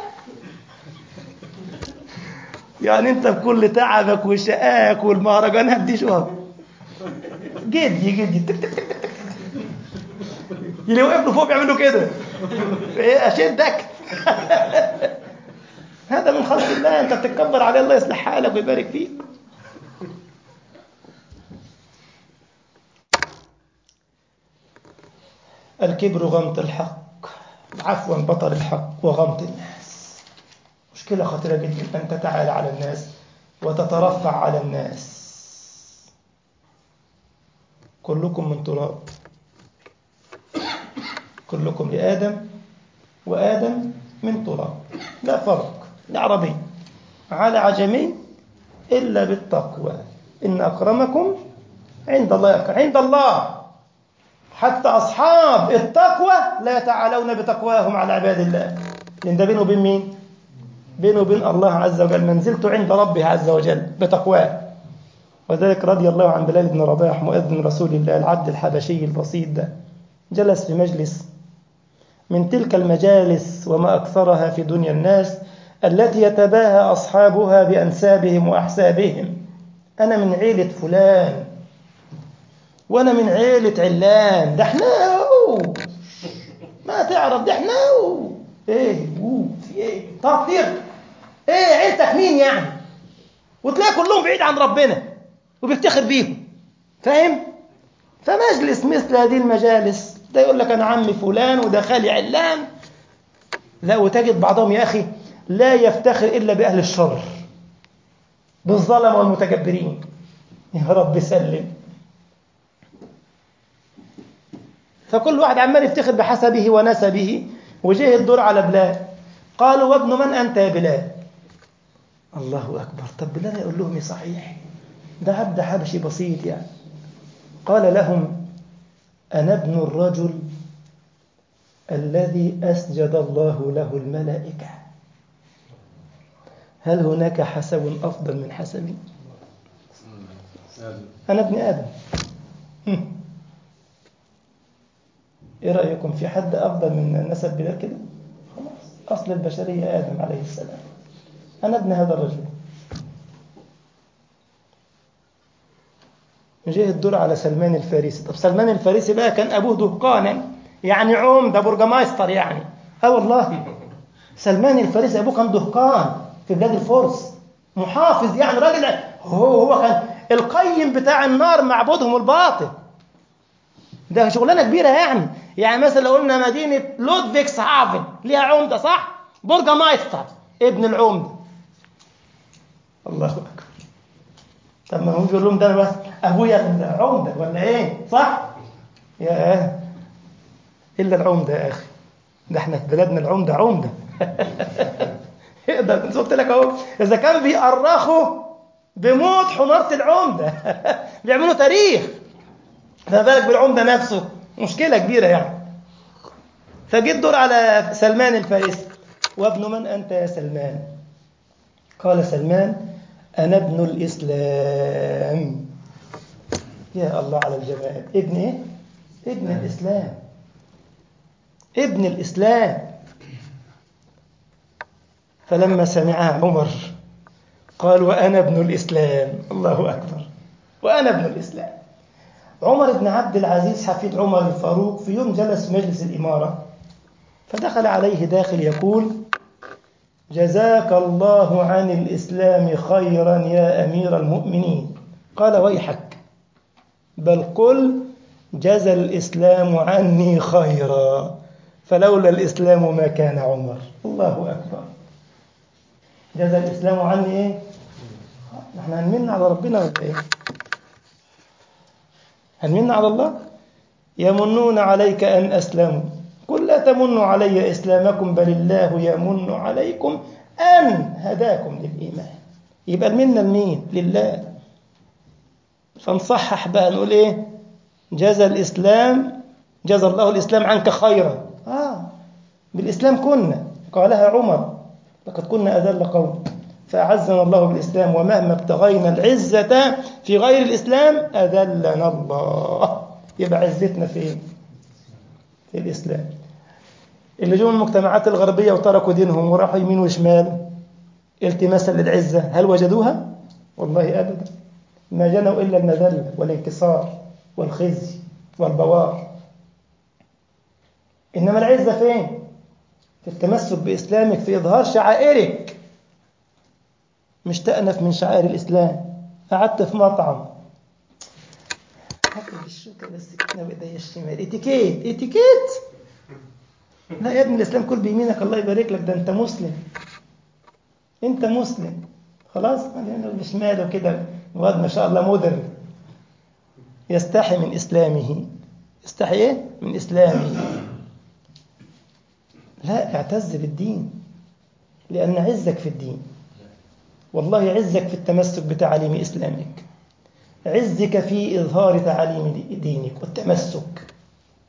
يعني انت بكل تعبك وشقاك والمهرجانات دي شو جدي جدي تك تك تك تك. اللي واقف له فوق بيعمل له كده ايه اشدك هذا من خلق الله انت بتتكبر عليه الله يصلح حالك ويبارك فيك الكبر غمط الحق عفوا بطر الحق وغمط الناس مشكلة خطيرة جدا أن تتعالى على الناس وتترفع على الناس كلكم من تراب كلكم لآدم وآدم من تراب لا فرق لا عربي على عجمي إلا بالتقوى إن أكرمكم عند الله عند الله حتى أصحاب التقوى لا يتعالون بتقواهم على عباد الله لأن ده بينه وبين مين؟ بينه وبين الله عز وجل منزلته عند ربه عز وجل بتقواه وذلك رضي الله عن بلال بن رباح مؤذن رسول الله العبد الحبشي البسيط ده جلس في مجلس من تلك المجالس وما أكثرها في دنيا الناس التي يتباهى أصحابها بأنسابهم وأحسابهم أنا من عيلة فلان وأنا من عيلة علان ده احنا أهو. ما تعرف ده احنا أهو. ايه أوه. في ايه تطير ايه عيلتك مين يعني وتلاقي كلهم بعيد عن ربنا وبيفتخر بيهم فاهم فمجلس مثل هذه المجالس ده يقول لك انا عمي فلان وده خالي علان لا وتجد بعضهم يا اخي لا يفتخر الا باهل الشر بالظلم والمتجبرين يا رب سلم فكل واحد عمال يفتخر بحسبه ونسبه وجه الدور على بلال قالوا وابن من انت يا بلال الله اكبر طب بلال يقول لهم إيه صحيح ده عبد حبشي بسيط يعني قال لهم أنا ابن الرجل الذي أسجد الله له الملائكة هل هناك حسب أفضل من حسبي أنا ابن آدم هم. إيه رأيكم في حد أفضل من نسب بلال كده خلاص أصل البشرية آدم عليه السلام أنا ابن هذا الرجل جه الدور على سلمان الفارسي طب سلمان الفارسي بقى كان أبوه دهقانا يعني عمدة برجمايستر يعني اه والله سلمان الفارسي أبوه كان دهقان في بلاد الفرس محافظ يعني راجل هو هو كان القيم بتاع النار معبودهم الباطل ده شغلانه كبيره يعني يعني مثلا لو قلنا مدينه لودفيكس هافن ليها عمده صح برجمايستر ابن العمده الله اكبر طب ما هو بيقول لهم ده بس ابويا العمده ولا ايه صح يا الا العمده يا اخي ده احنا في بلادنا العمده عمده يقدر قلت لك اهو اذا كان بيأرخوا بموت حمارة العمدة بيعملوا تاريخ فما بالك بالعمدة نفسه مشكلة كبيرة يعني فجيت دور على سلمان الفارسي وابن من أنت يا سلمان قال سلمان أنا ابن الإسلام يا الله على الجمال ابن إيه؟ ابن الإسلام ابن الإسلام فلما سمعها عمر قال وأنا ابن الإسلام الله أكبر وأنا ابن الإسلام عمر بن عبد العزيز حفيد عمر الفاروق في يوم جلس في مجلس الإمارة فدخل عليه داخل يقول جزاك الله عن الإسلام خيرا يا أمير المؤمنين قال ويحك بل قل جزى الإسلام عني خيرا فلولا الإسلام ما كان عمر الله أكبر جزى الإسلام عني إيه احنا هنمن على ربنا ولا إيه هنمن على الله يمنون عليك أن أسلموا قل لا تمنوا علي إسلامكم بل الله يمن عليكم أن هداكم للإيمان يبقى المنة لمين لله فنصحح بقى نقول إيه جزى الإسلام جزى الله الإسلام عنك خيرا آه بالإسلام كنا قالها عمر لقد كنا أذل قوم فأعزنا الله بالإسلام ومهما ابتغينا العزة في غير الإسلام أذلنا الله يبقى عزتنا فين في الإسلام اللي جوا المجتمعات الغربية وتركوا دينهم وراحوا يمين وشمال التماسا للعزة هل وجدوها؟ والله أبدا ما جنوا إلا المذلة والانكسار والخزي والبوار إنما العزة فين؟ في التمسك بإسلامك في إظهار شعائرك مش تأنف من شعائر الإسلام قعدت في مطعم هاكل بالشوكة بس كده بإيديا الشمال اتيكيت اتيكيت لا يا ابني الإسلام كل بيمينك الله يبارك لك ده أنت مسلم أنت مسلم خلاص بشماله كده واد ما شاء الله مودرن يستحي من إسلامه يستحي إيه؟ من إسلامه لا اعتز بالدين لأن عزك في الدين والله عزك في التمسك بتعاليم إسلامك عزك في إظهار تعاليم دينك والتمسك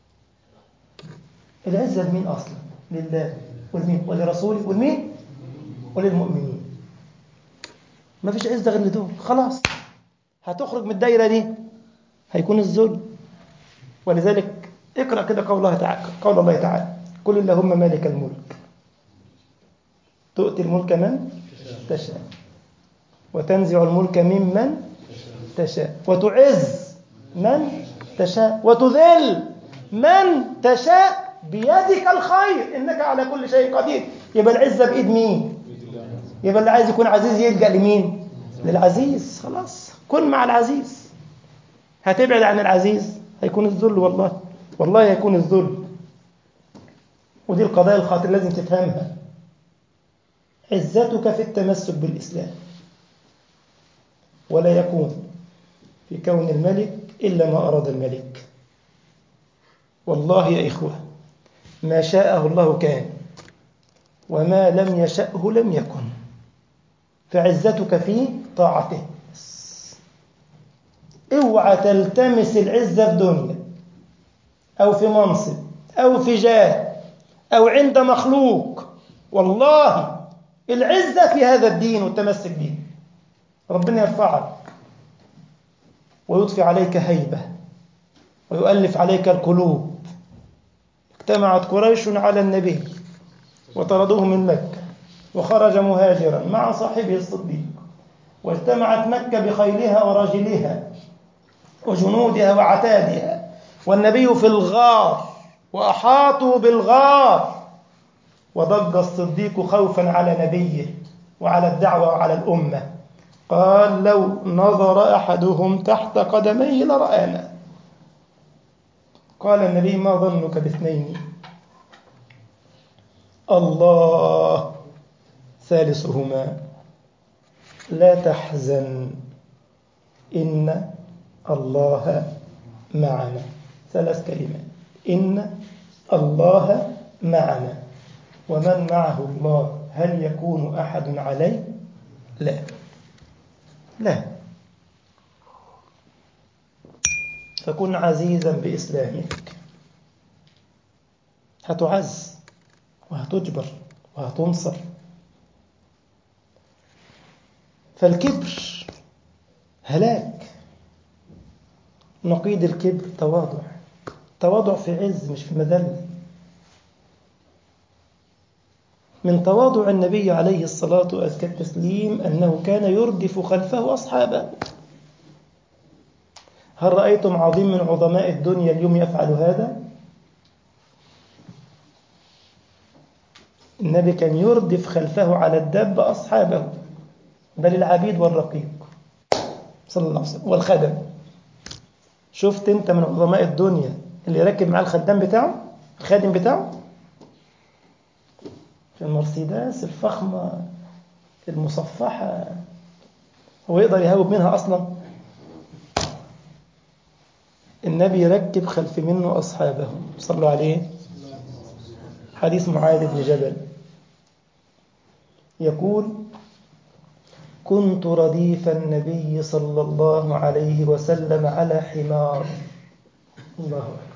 العزة لمين أصلا لله والمين ولرسوله والمين وللمؤمنين ما فيش عزة غير لدول خلاص هتخرج من الدايرة دي هيكون الذل ولذلك اقرأ كده قول الله تعالى قول الله تعالى قل اللهم مالك الملك تؤتي الملك من تشاء وتنزع الملك ممن تشاء وتعز من تشاء وتذل من تشاء بيدك الخير انك على كل شيء قدير يبقى العزه بايد مين يبقى اللي عايز يكون عزيز يلجا لمين للعزيز خلاص كن مع العزيز هتبعد عن العزيز هيكون الذل والله والله هيكون الذل ودي القضايا الخاطئه لازم تفهمها عزتك في التمسك بالاسلام ولا يكون في كون الملك الا ما اراد الملك والله يا إخوة ما شاءه الله كان وما لم يشأه لم يكن فعزتك في طاعته اوعى تلتمس العزة في دنيا أو في منصب أو في جاه أو عند مخلوق والله العزة في هذا الدين والتمسك به ربنا يرفعك ويضفي عليك هيبة ويؤلف عليك القلوب اجتمعت قريش على النبي وطردوه من مكة وخرج مهاجرا مع صاحبه الصديق واجتمعت مكة بخيلها ورجلها وجنودها وعتادها والنبي في الغار وأحاطوا بالغار وضج الصديق خوفا على نبيه وعلى الدعوة وعلى الأمة قال لو نظر أحدهم تحت قدميه لرآنا قال النبي ما ظنك باثنين الله ثالثهما لا تحزن إن الله معنا ثلاث كلمات إن الله معنا ومن معه الله هل يكون أحد عليه لا لا فكن عزيزا بإسلامك هتعز وهتجبر وهتنصر فالكبر هلاك نقيض الكبر تواضع تواضع في عز مش في مذل من تواضع النبي عليه الصلاة وأزكى التسليم أنه كان يردف خلفه أصحابه هل رأيتم عظيم من عظماء الدنيا اليوم يفعل هذا؟ النبي كان يردف خلفه على الدب أصحابه بل العبيد والرقيق صلى الله عليه وسلم والخدم شفت انت من عظماء الدنيا اللي يركب معاه الخدام بتاعه الخادم بتاعه في المرسيدس الفخمة المصفحة هو يقدر يهوب منها أصلا النبي يركب خلف منه أصحابه صلوا عليه حديث معاذ بن جبل يقول كنت رديف النبي صلى الله عليه وسلم على حمار الله أكبر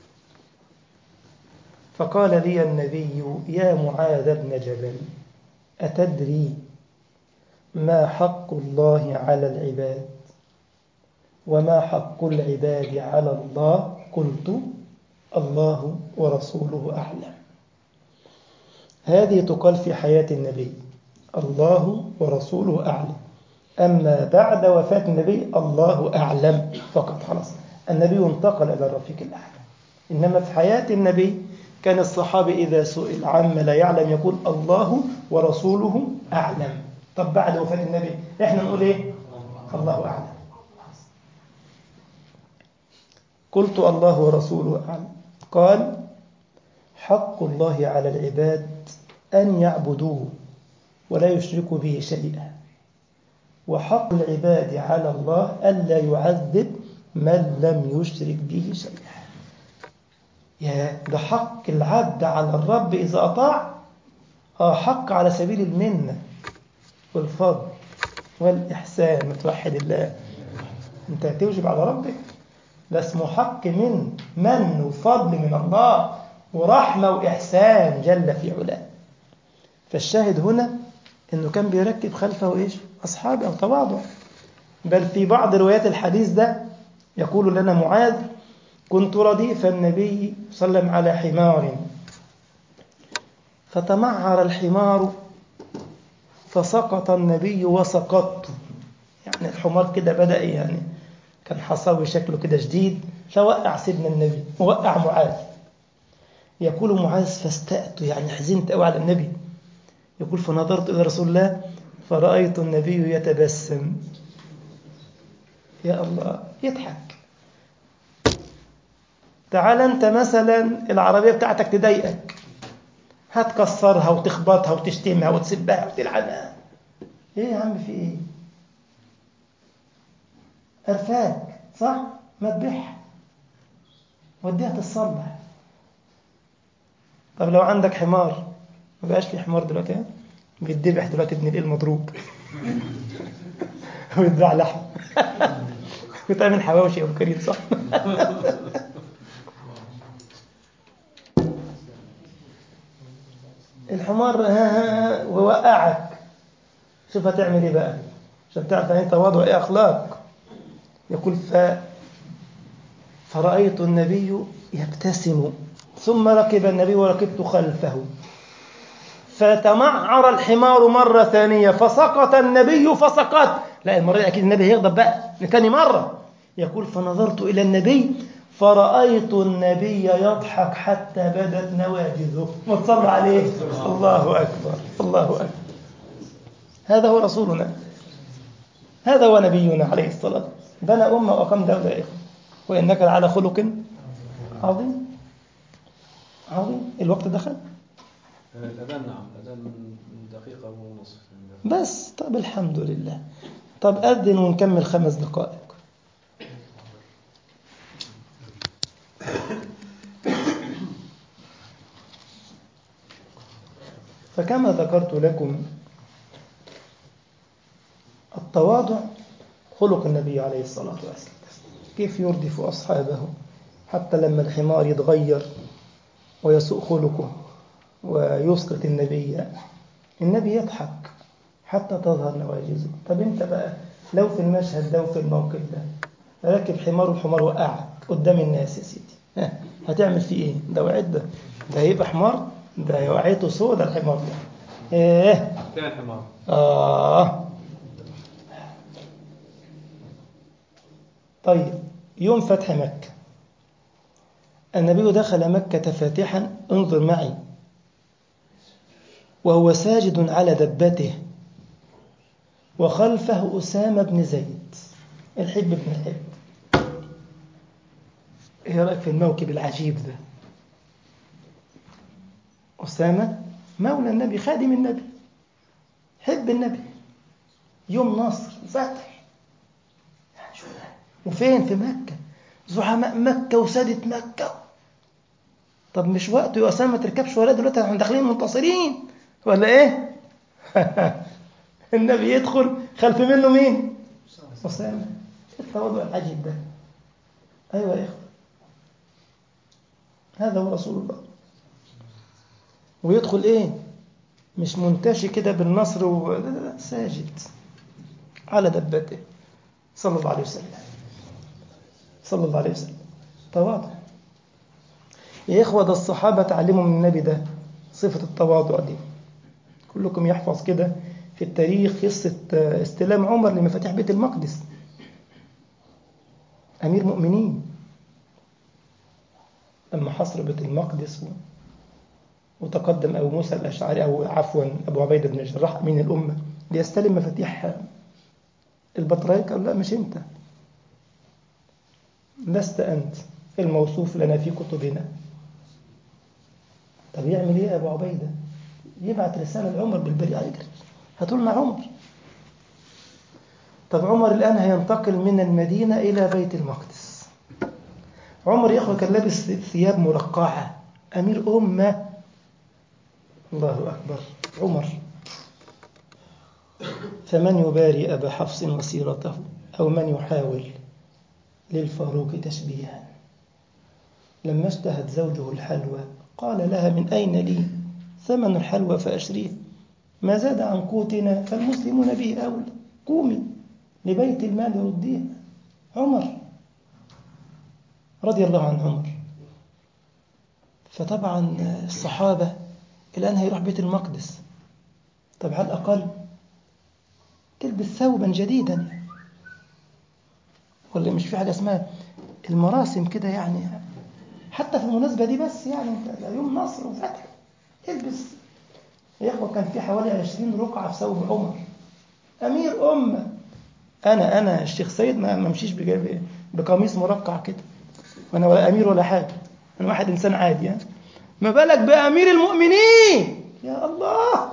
فقال لي النبي يا معاذ بن جبل أتدري ما حق الله على العباد وما حق العباد على الله قلت الله ورسوله أعلم هذه تقال في حياة النبي الله ورسوله أعلم أما بعد وفاة النبي الله أعلم فقط خلاص النبي انتقل إلى الرفيق الأعلى إنما في حياة النبي كان الصحابي إذا سئل عما لا يعلم يقول الله ورسوله أعلم طب بعد وفاة النبي إحنا نقول إيه الله أعلم قلت الله ورسوله أعلم قال حق الله على العباد أن يعبدوه ولا يشركوا به شيئا وحق العباد على الله ألا يعذب من لم يشرك به شيئا يا ده حق العبد على الرب إذا أطاع آه حق على سبيل المنة والفضل والإحسان وتوحد الله أنت هتوجب على ربك ده اسمه حق من من وفضل من الله ورحمة وإحسان جل في علاه فالشاهد هنا أنه كان بيركب خلفه إيش أصحابه أو تواضع بل في بعض روايات الحديث ده يقول لنا معاذ كنت رديف النبي صلى الله عليه وسلم على حمار فتمعر الحمار فسقط النبي وسقطت يعني الحمار كده بدأ يعني كان حصاوي شكله كده شديد فوقع سيدنا النبي ووقع معاذ يقول معاذ فاستأت يعني حزنت قوي على النبي يقول فنظرت إلى رسول الله فرأيت النبي يتبسم يا الله يضحك تعال أنت مثلا العربية بتاعتك تضايقك هتكسرها وتخبطها وتشتمها وتسبها وتلعنها ايه يا عم في ايه قرفاك صح ما تبيعها وديها تتصلح طب لو عندك حمار ما بقاش في حمار دلوقتي ها بيتذبح دلوقتي ابن الايه المضروب ويتباع لحم وتعمل حواوشي يا ابو كريم صح الحمار ووقعك شوف هتعمل ايه بقى عشان تعرف يعني تواضع ايه اخلاق يقول ف فرأيت النبي يبتسم ثم ركب النبي وركبت خلفه فتمعر الحمار مرة ثانية فسقط النبي فسقط لا المرة دي أكيد النبي هيغضب بقى لتاني مرة يقول فنظرت إلى النبي فرأيت النبي يضحك حتى بدت نواجذه وتصلى عليه الله أكبر الله أكبر هذا هو رسولنا هذا هو نبينا عليه الصلاة بنى أمة وأقام دولة يا إخوة وإنك لعلى خلق عظيم عظيم الوقت دخل
الأذان نعم الأذان من دقيقة ونصف
بس طب الحمد لله طب أذن ونكمل خمس دقائق فكما ذكرت لكم التواضع خلق النبي عليه الصلاة والسلام كيف يردف أصحابه حتى لما الحمار يتغير ويسوء خلقه ويسقط النبي النبي يضحك حتى تظهر نواجذه طب انت بقى لو في المشهد ده وفي الموقف ده راكب حمار والحمار وقعك قدام الناس يا سيدي ها، هتعمل فيه ايه ده وعد ده ده هيبقى حمار ده وعيته سودا الحمار ده ايه
فين الحمار؟
آه طيب يوم فتح مكة النبي دخل مكة فاتحا انظر معي وهو ساجد على دبته وخلفه أسامة بن زيد الحب بن الحب ايه رأيك في الموكب العجيب ده أسامة مولى النبي خادم النبي حب النبي يوم نصر فتح يعني شو ده؟ وفين في مكة زعماء مكة وسادة مكة طب مش وقته يا أسامة ما تركبش ولا دلوقتي احنا داخلين منتصرين ولا ايه النبي يدخل خلف منه مين أسامة التواضع العجيب ده أيوة يا إخوة هذا هو رسول الله ويدخل ايه مش منتشي كده بالنصر و... لا لا لا ساجد على دبته صلى الله عليه وسلم صلى الله عليه وسلم تواضع يا إخوة ده الصحابة تعلموا من النبي ده صفة التواضع دي كلكم يحفظ كده في التاريخ قصة استلام عمر لمفاتيح بيت المقدس أمير مؤمنين لما حصر بيت المقدس و... وتقدم أبو موسى الأشعري أو عفوا أبو عبيدة بن الجراح أمين الأمة ليستلم مفاتيح البطريرك قال لا مش أنت لست أنت الموصوف لنا في كتبنا طب يعمل إيه أبو عبيدة يبعت رسالة لعمر بالبريئة يجري هاتوا لنا عمر طب عمر الآن هينتقل من المدينة إلى بيت المقدس عمر يا أخوة كان لابس ثياب مرقعة أمير أمة الله أكبر عمر فمن يباري أبا حفص وسيرته أو من يحاول للفاروق تشبيها لما اشتهت زوجه الحلوى قال لها من أين لي ثمن الحلوى فأشريه ما زاد عن قوتنا فالمسلمون به أولى قومي لبيت المال رديها عمر رضي الله عن عمر فطبعا الصحابة الآن هيروح بيت المقدس طب على الأقل تلبس ثوبا جديدا يعني. ولا مش في حاجة اسمها المراسم كده يعني حتى في المناسبة دي بس يعني انت يوم نصر وفتح البس يا اخوة كان في حوالي 20 رقعة في ثوب عمر أمير أمة أنا أنا الشيخ سيد ما ممشيش بقميص مرقع كده وأنا ولا أمير ولا حاجة أنا واحد إنسان عادي يعني ما بالك بأمير المؤمنين يا الله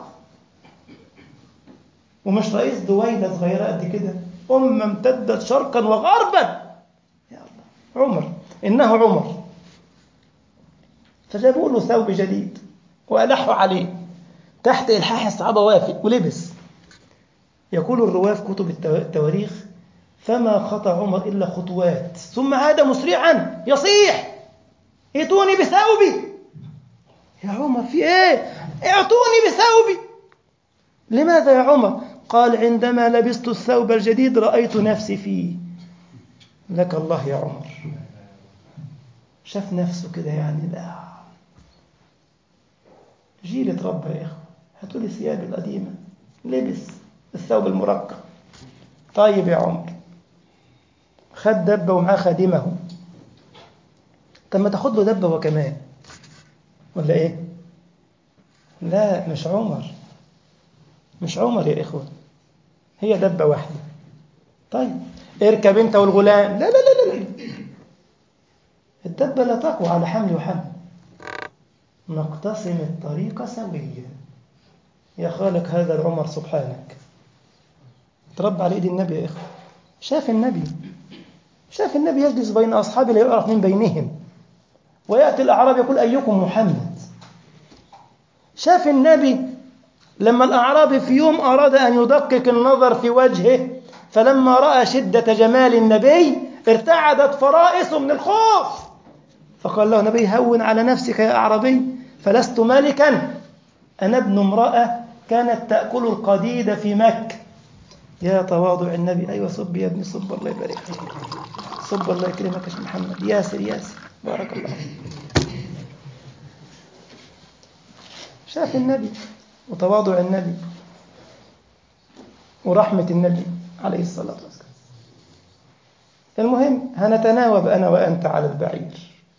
ومش رئيس دويلة صغيرة قد كده أمة امتدت شرقا وغربا يا الله عمر إنه عمر فجابوا له ثوب جديد وألحوا عليه تحت إلحاح الصحابة وافق ولبس يقول الرواة في كتب التواريخ فما خطى عمر إلا خطوات ثم عاد مسرعا يصيح ائتوني بثوبي يا عمر في ايه اعطوني بثوبي لماذا يا عمر قال عندما لبست الثوب الجديد رأيت نفسي فيه لك الله يا عمر شاف نفسه كده يعني لا جيل اتربى يا اخوه هاتوا لي الثياب القديمه لبس الثوب المرقع طيب يا عمر خد دبه ومعاه خادمه طب ما تاخد له دبه وكمان ولا ايه لا مش عمر مش عمر يا اخوه هي دبه واحده طيب اركب انت والغلام لا لا لا لا الدبه لا تقوى على حمل وحمل نقتسم الطريق سويا يا خالق هذا العمر سبحانك تربى على ايد النبي يا اخوه شاف النبي شاف النبي يجلس بين اصحابه لا يعرف من بينهم وياتي الاعراب يقول ايكم محمد شاف النبي لما الاعرابي في يوم اراد ان يدقق النظر في وجهه فلما راى شده جمال النبي ارتعدت فرائصه من الخوف فقال له النبي هون على نفسك يا اعرابي فلست ملكا انا ابن امراه كانت تاكل القديد في مكه يا تواضع النبي ايوه صب يا ابني صب الله يبارك فيك صب الله يكرمك يا محمد ياسر ياسر بارك الله شاف النبي وتواضع النبي ورحمة النبي عليه الصلاة والسلام المهم هنتناوب أنا وأنت على البعير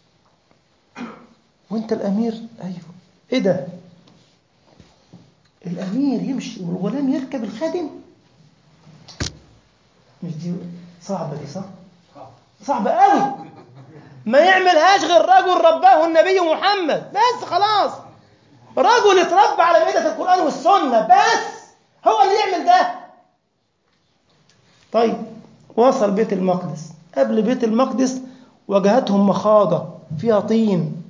وأنت الأمير أيوه إيه ده الأمير يمشي والغلام يركب الخادم مش دي صعبة دي صح صعبة قوي ما يعملهاش غير رجل رباه النبي محمد بس خلاص رجل اتربى على مائدة القرآن والسنة بس هو اللي يعمل ده طيب وصل بيت المقدس قبل بيت المقدس واجهتهم مخاضة فيها طين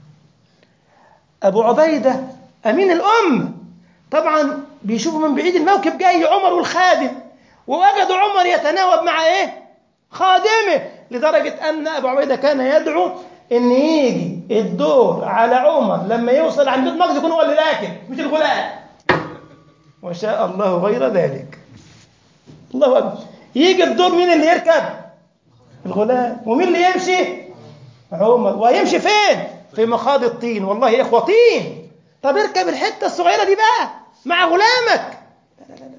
أبو عبيدة أمين الأم طبعا بيشوفوا من بعيد الموكب جاي عمر والخادم ووجدوا عمر يتناوب مع ايه خادمه لدرجة أن أبو عبيدة كان يدعو إن يجي الدور على عمر لما يوصل عند بيت المقدس يكون هو اللي راكب مش الغلام وشاء الله غير ذلك الله أكبر يجي الدور مين اللي يركب الغلام ومين اللي يمشي عمر ويمشي فين في مخاض الطين والله يا اخوه طين طب اركب الحته الصغيره دي بقى مع غلامك لا لا لا لا.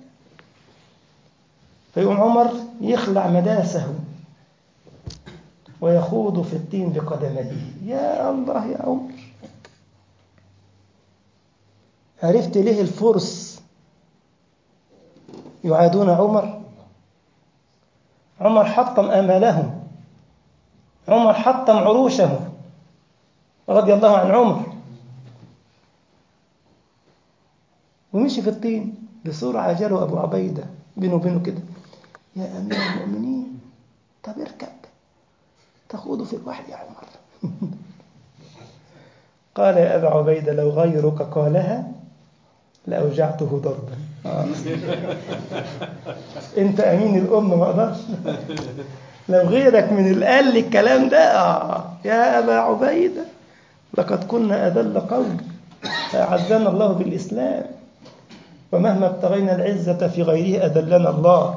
فيقوم عمر يخلع مداسه ويخوض في الطين بقدميه يا الله يا عمر عرفت ليه الفرس يعادون عمر عمر حطم آمالهم عمر حطم عروشه رضي الله عن عمر ومشي في الطين بسرعة جاله أبو عبيدة بينه وبينه كده يا أمير المؤمنين طب اركب تخوض في الوحي يا عمر قال يا أبا عبيدة لو غيرك قالها لأوجعته ضربا آه. أنت أمين الأم ما أقدرش لو غيرك من اللي قال لي الكلام ده آه. يا أبا عبيدة لقد كنا أذل قوم فأعزنا الله بالإسلام ومهما ابتغينا العزة في غيره أذلنا الله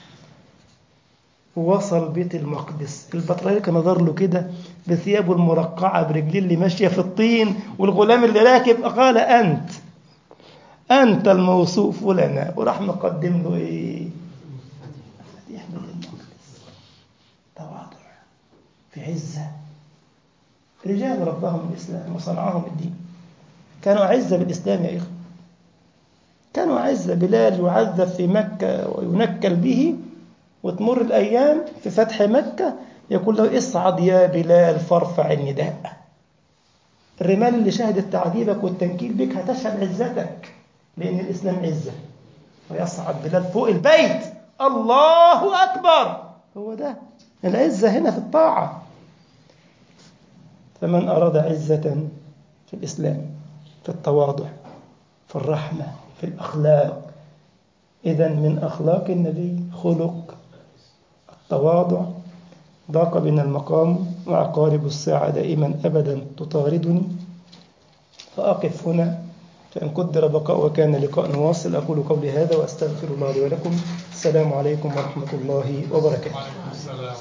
ووصل بيت المقدس البطريرك نظر له كده بثيابه المرقعة برجليه اللي ماشية في الطين والغلام اللي راكب قال أنت أنت الموصوف لنا وراح مقدم له إيه مفاتيح بيت المقدس تواضع في عزة رجال ربهم الإسلام وصنعهم الدين كانوا أعزة بالإسلام يا إخوة كانوا أعزة بلال يعذب في مكة وينكل به وتمر الأيام في فتح مكة يقول له اصعد يا بلال فارفع النداء الرمال اللي شهدت تعذيبك والتنكيل بك هتشهد عزتك لأن الإسلام عزة ويصعد بلال فوق البيت الله أكبر هو ده العزة هنا في الطاعة فمن أراد عزة في الإسلام في التواضع في الرحمة في الأخلاق إذا من أخلاق النبي خلق التواضع ضاق بنا المقام وعقارب الساعة دائما أبدا تطاردني فأقف هنا فإن قدر بقاء وكان لقاء واصل أقول قولي هذا وأستغفر الله لي ولكم السلام عليكم ورحمة الله وبركاته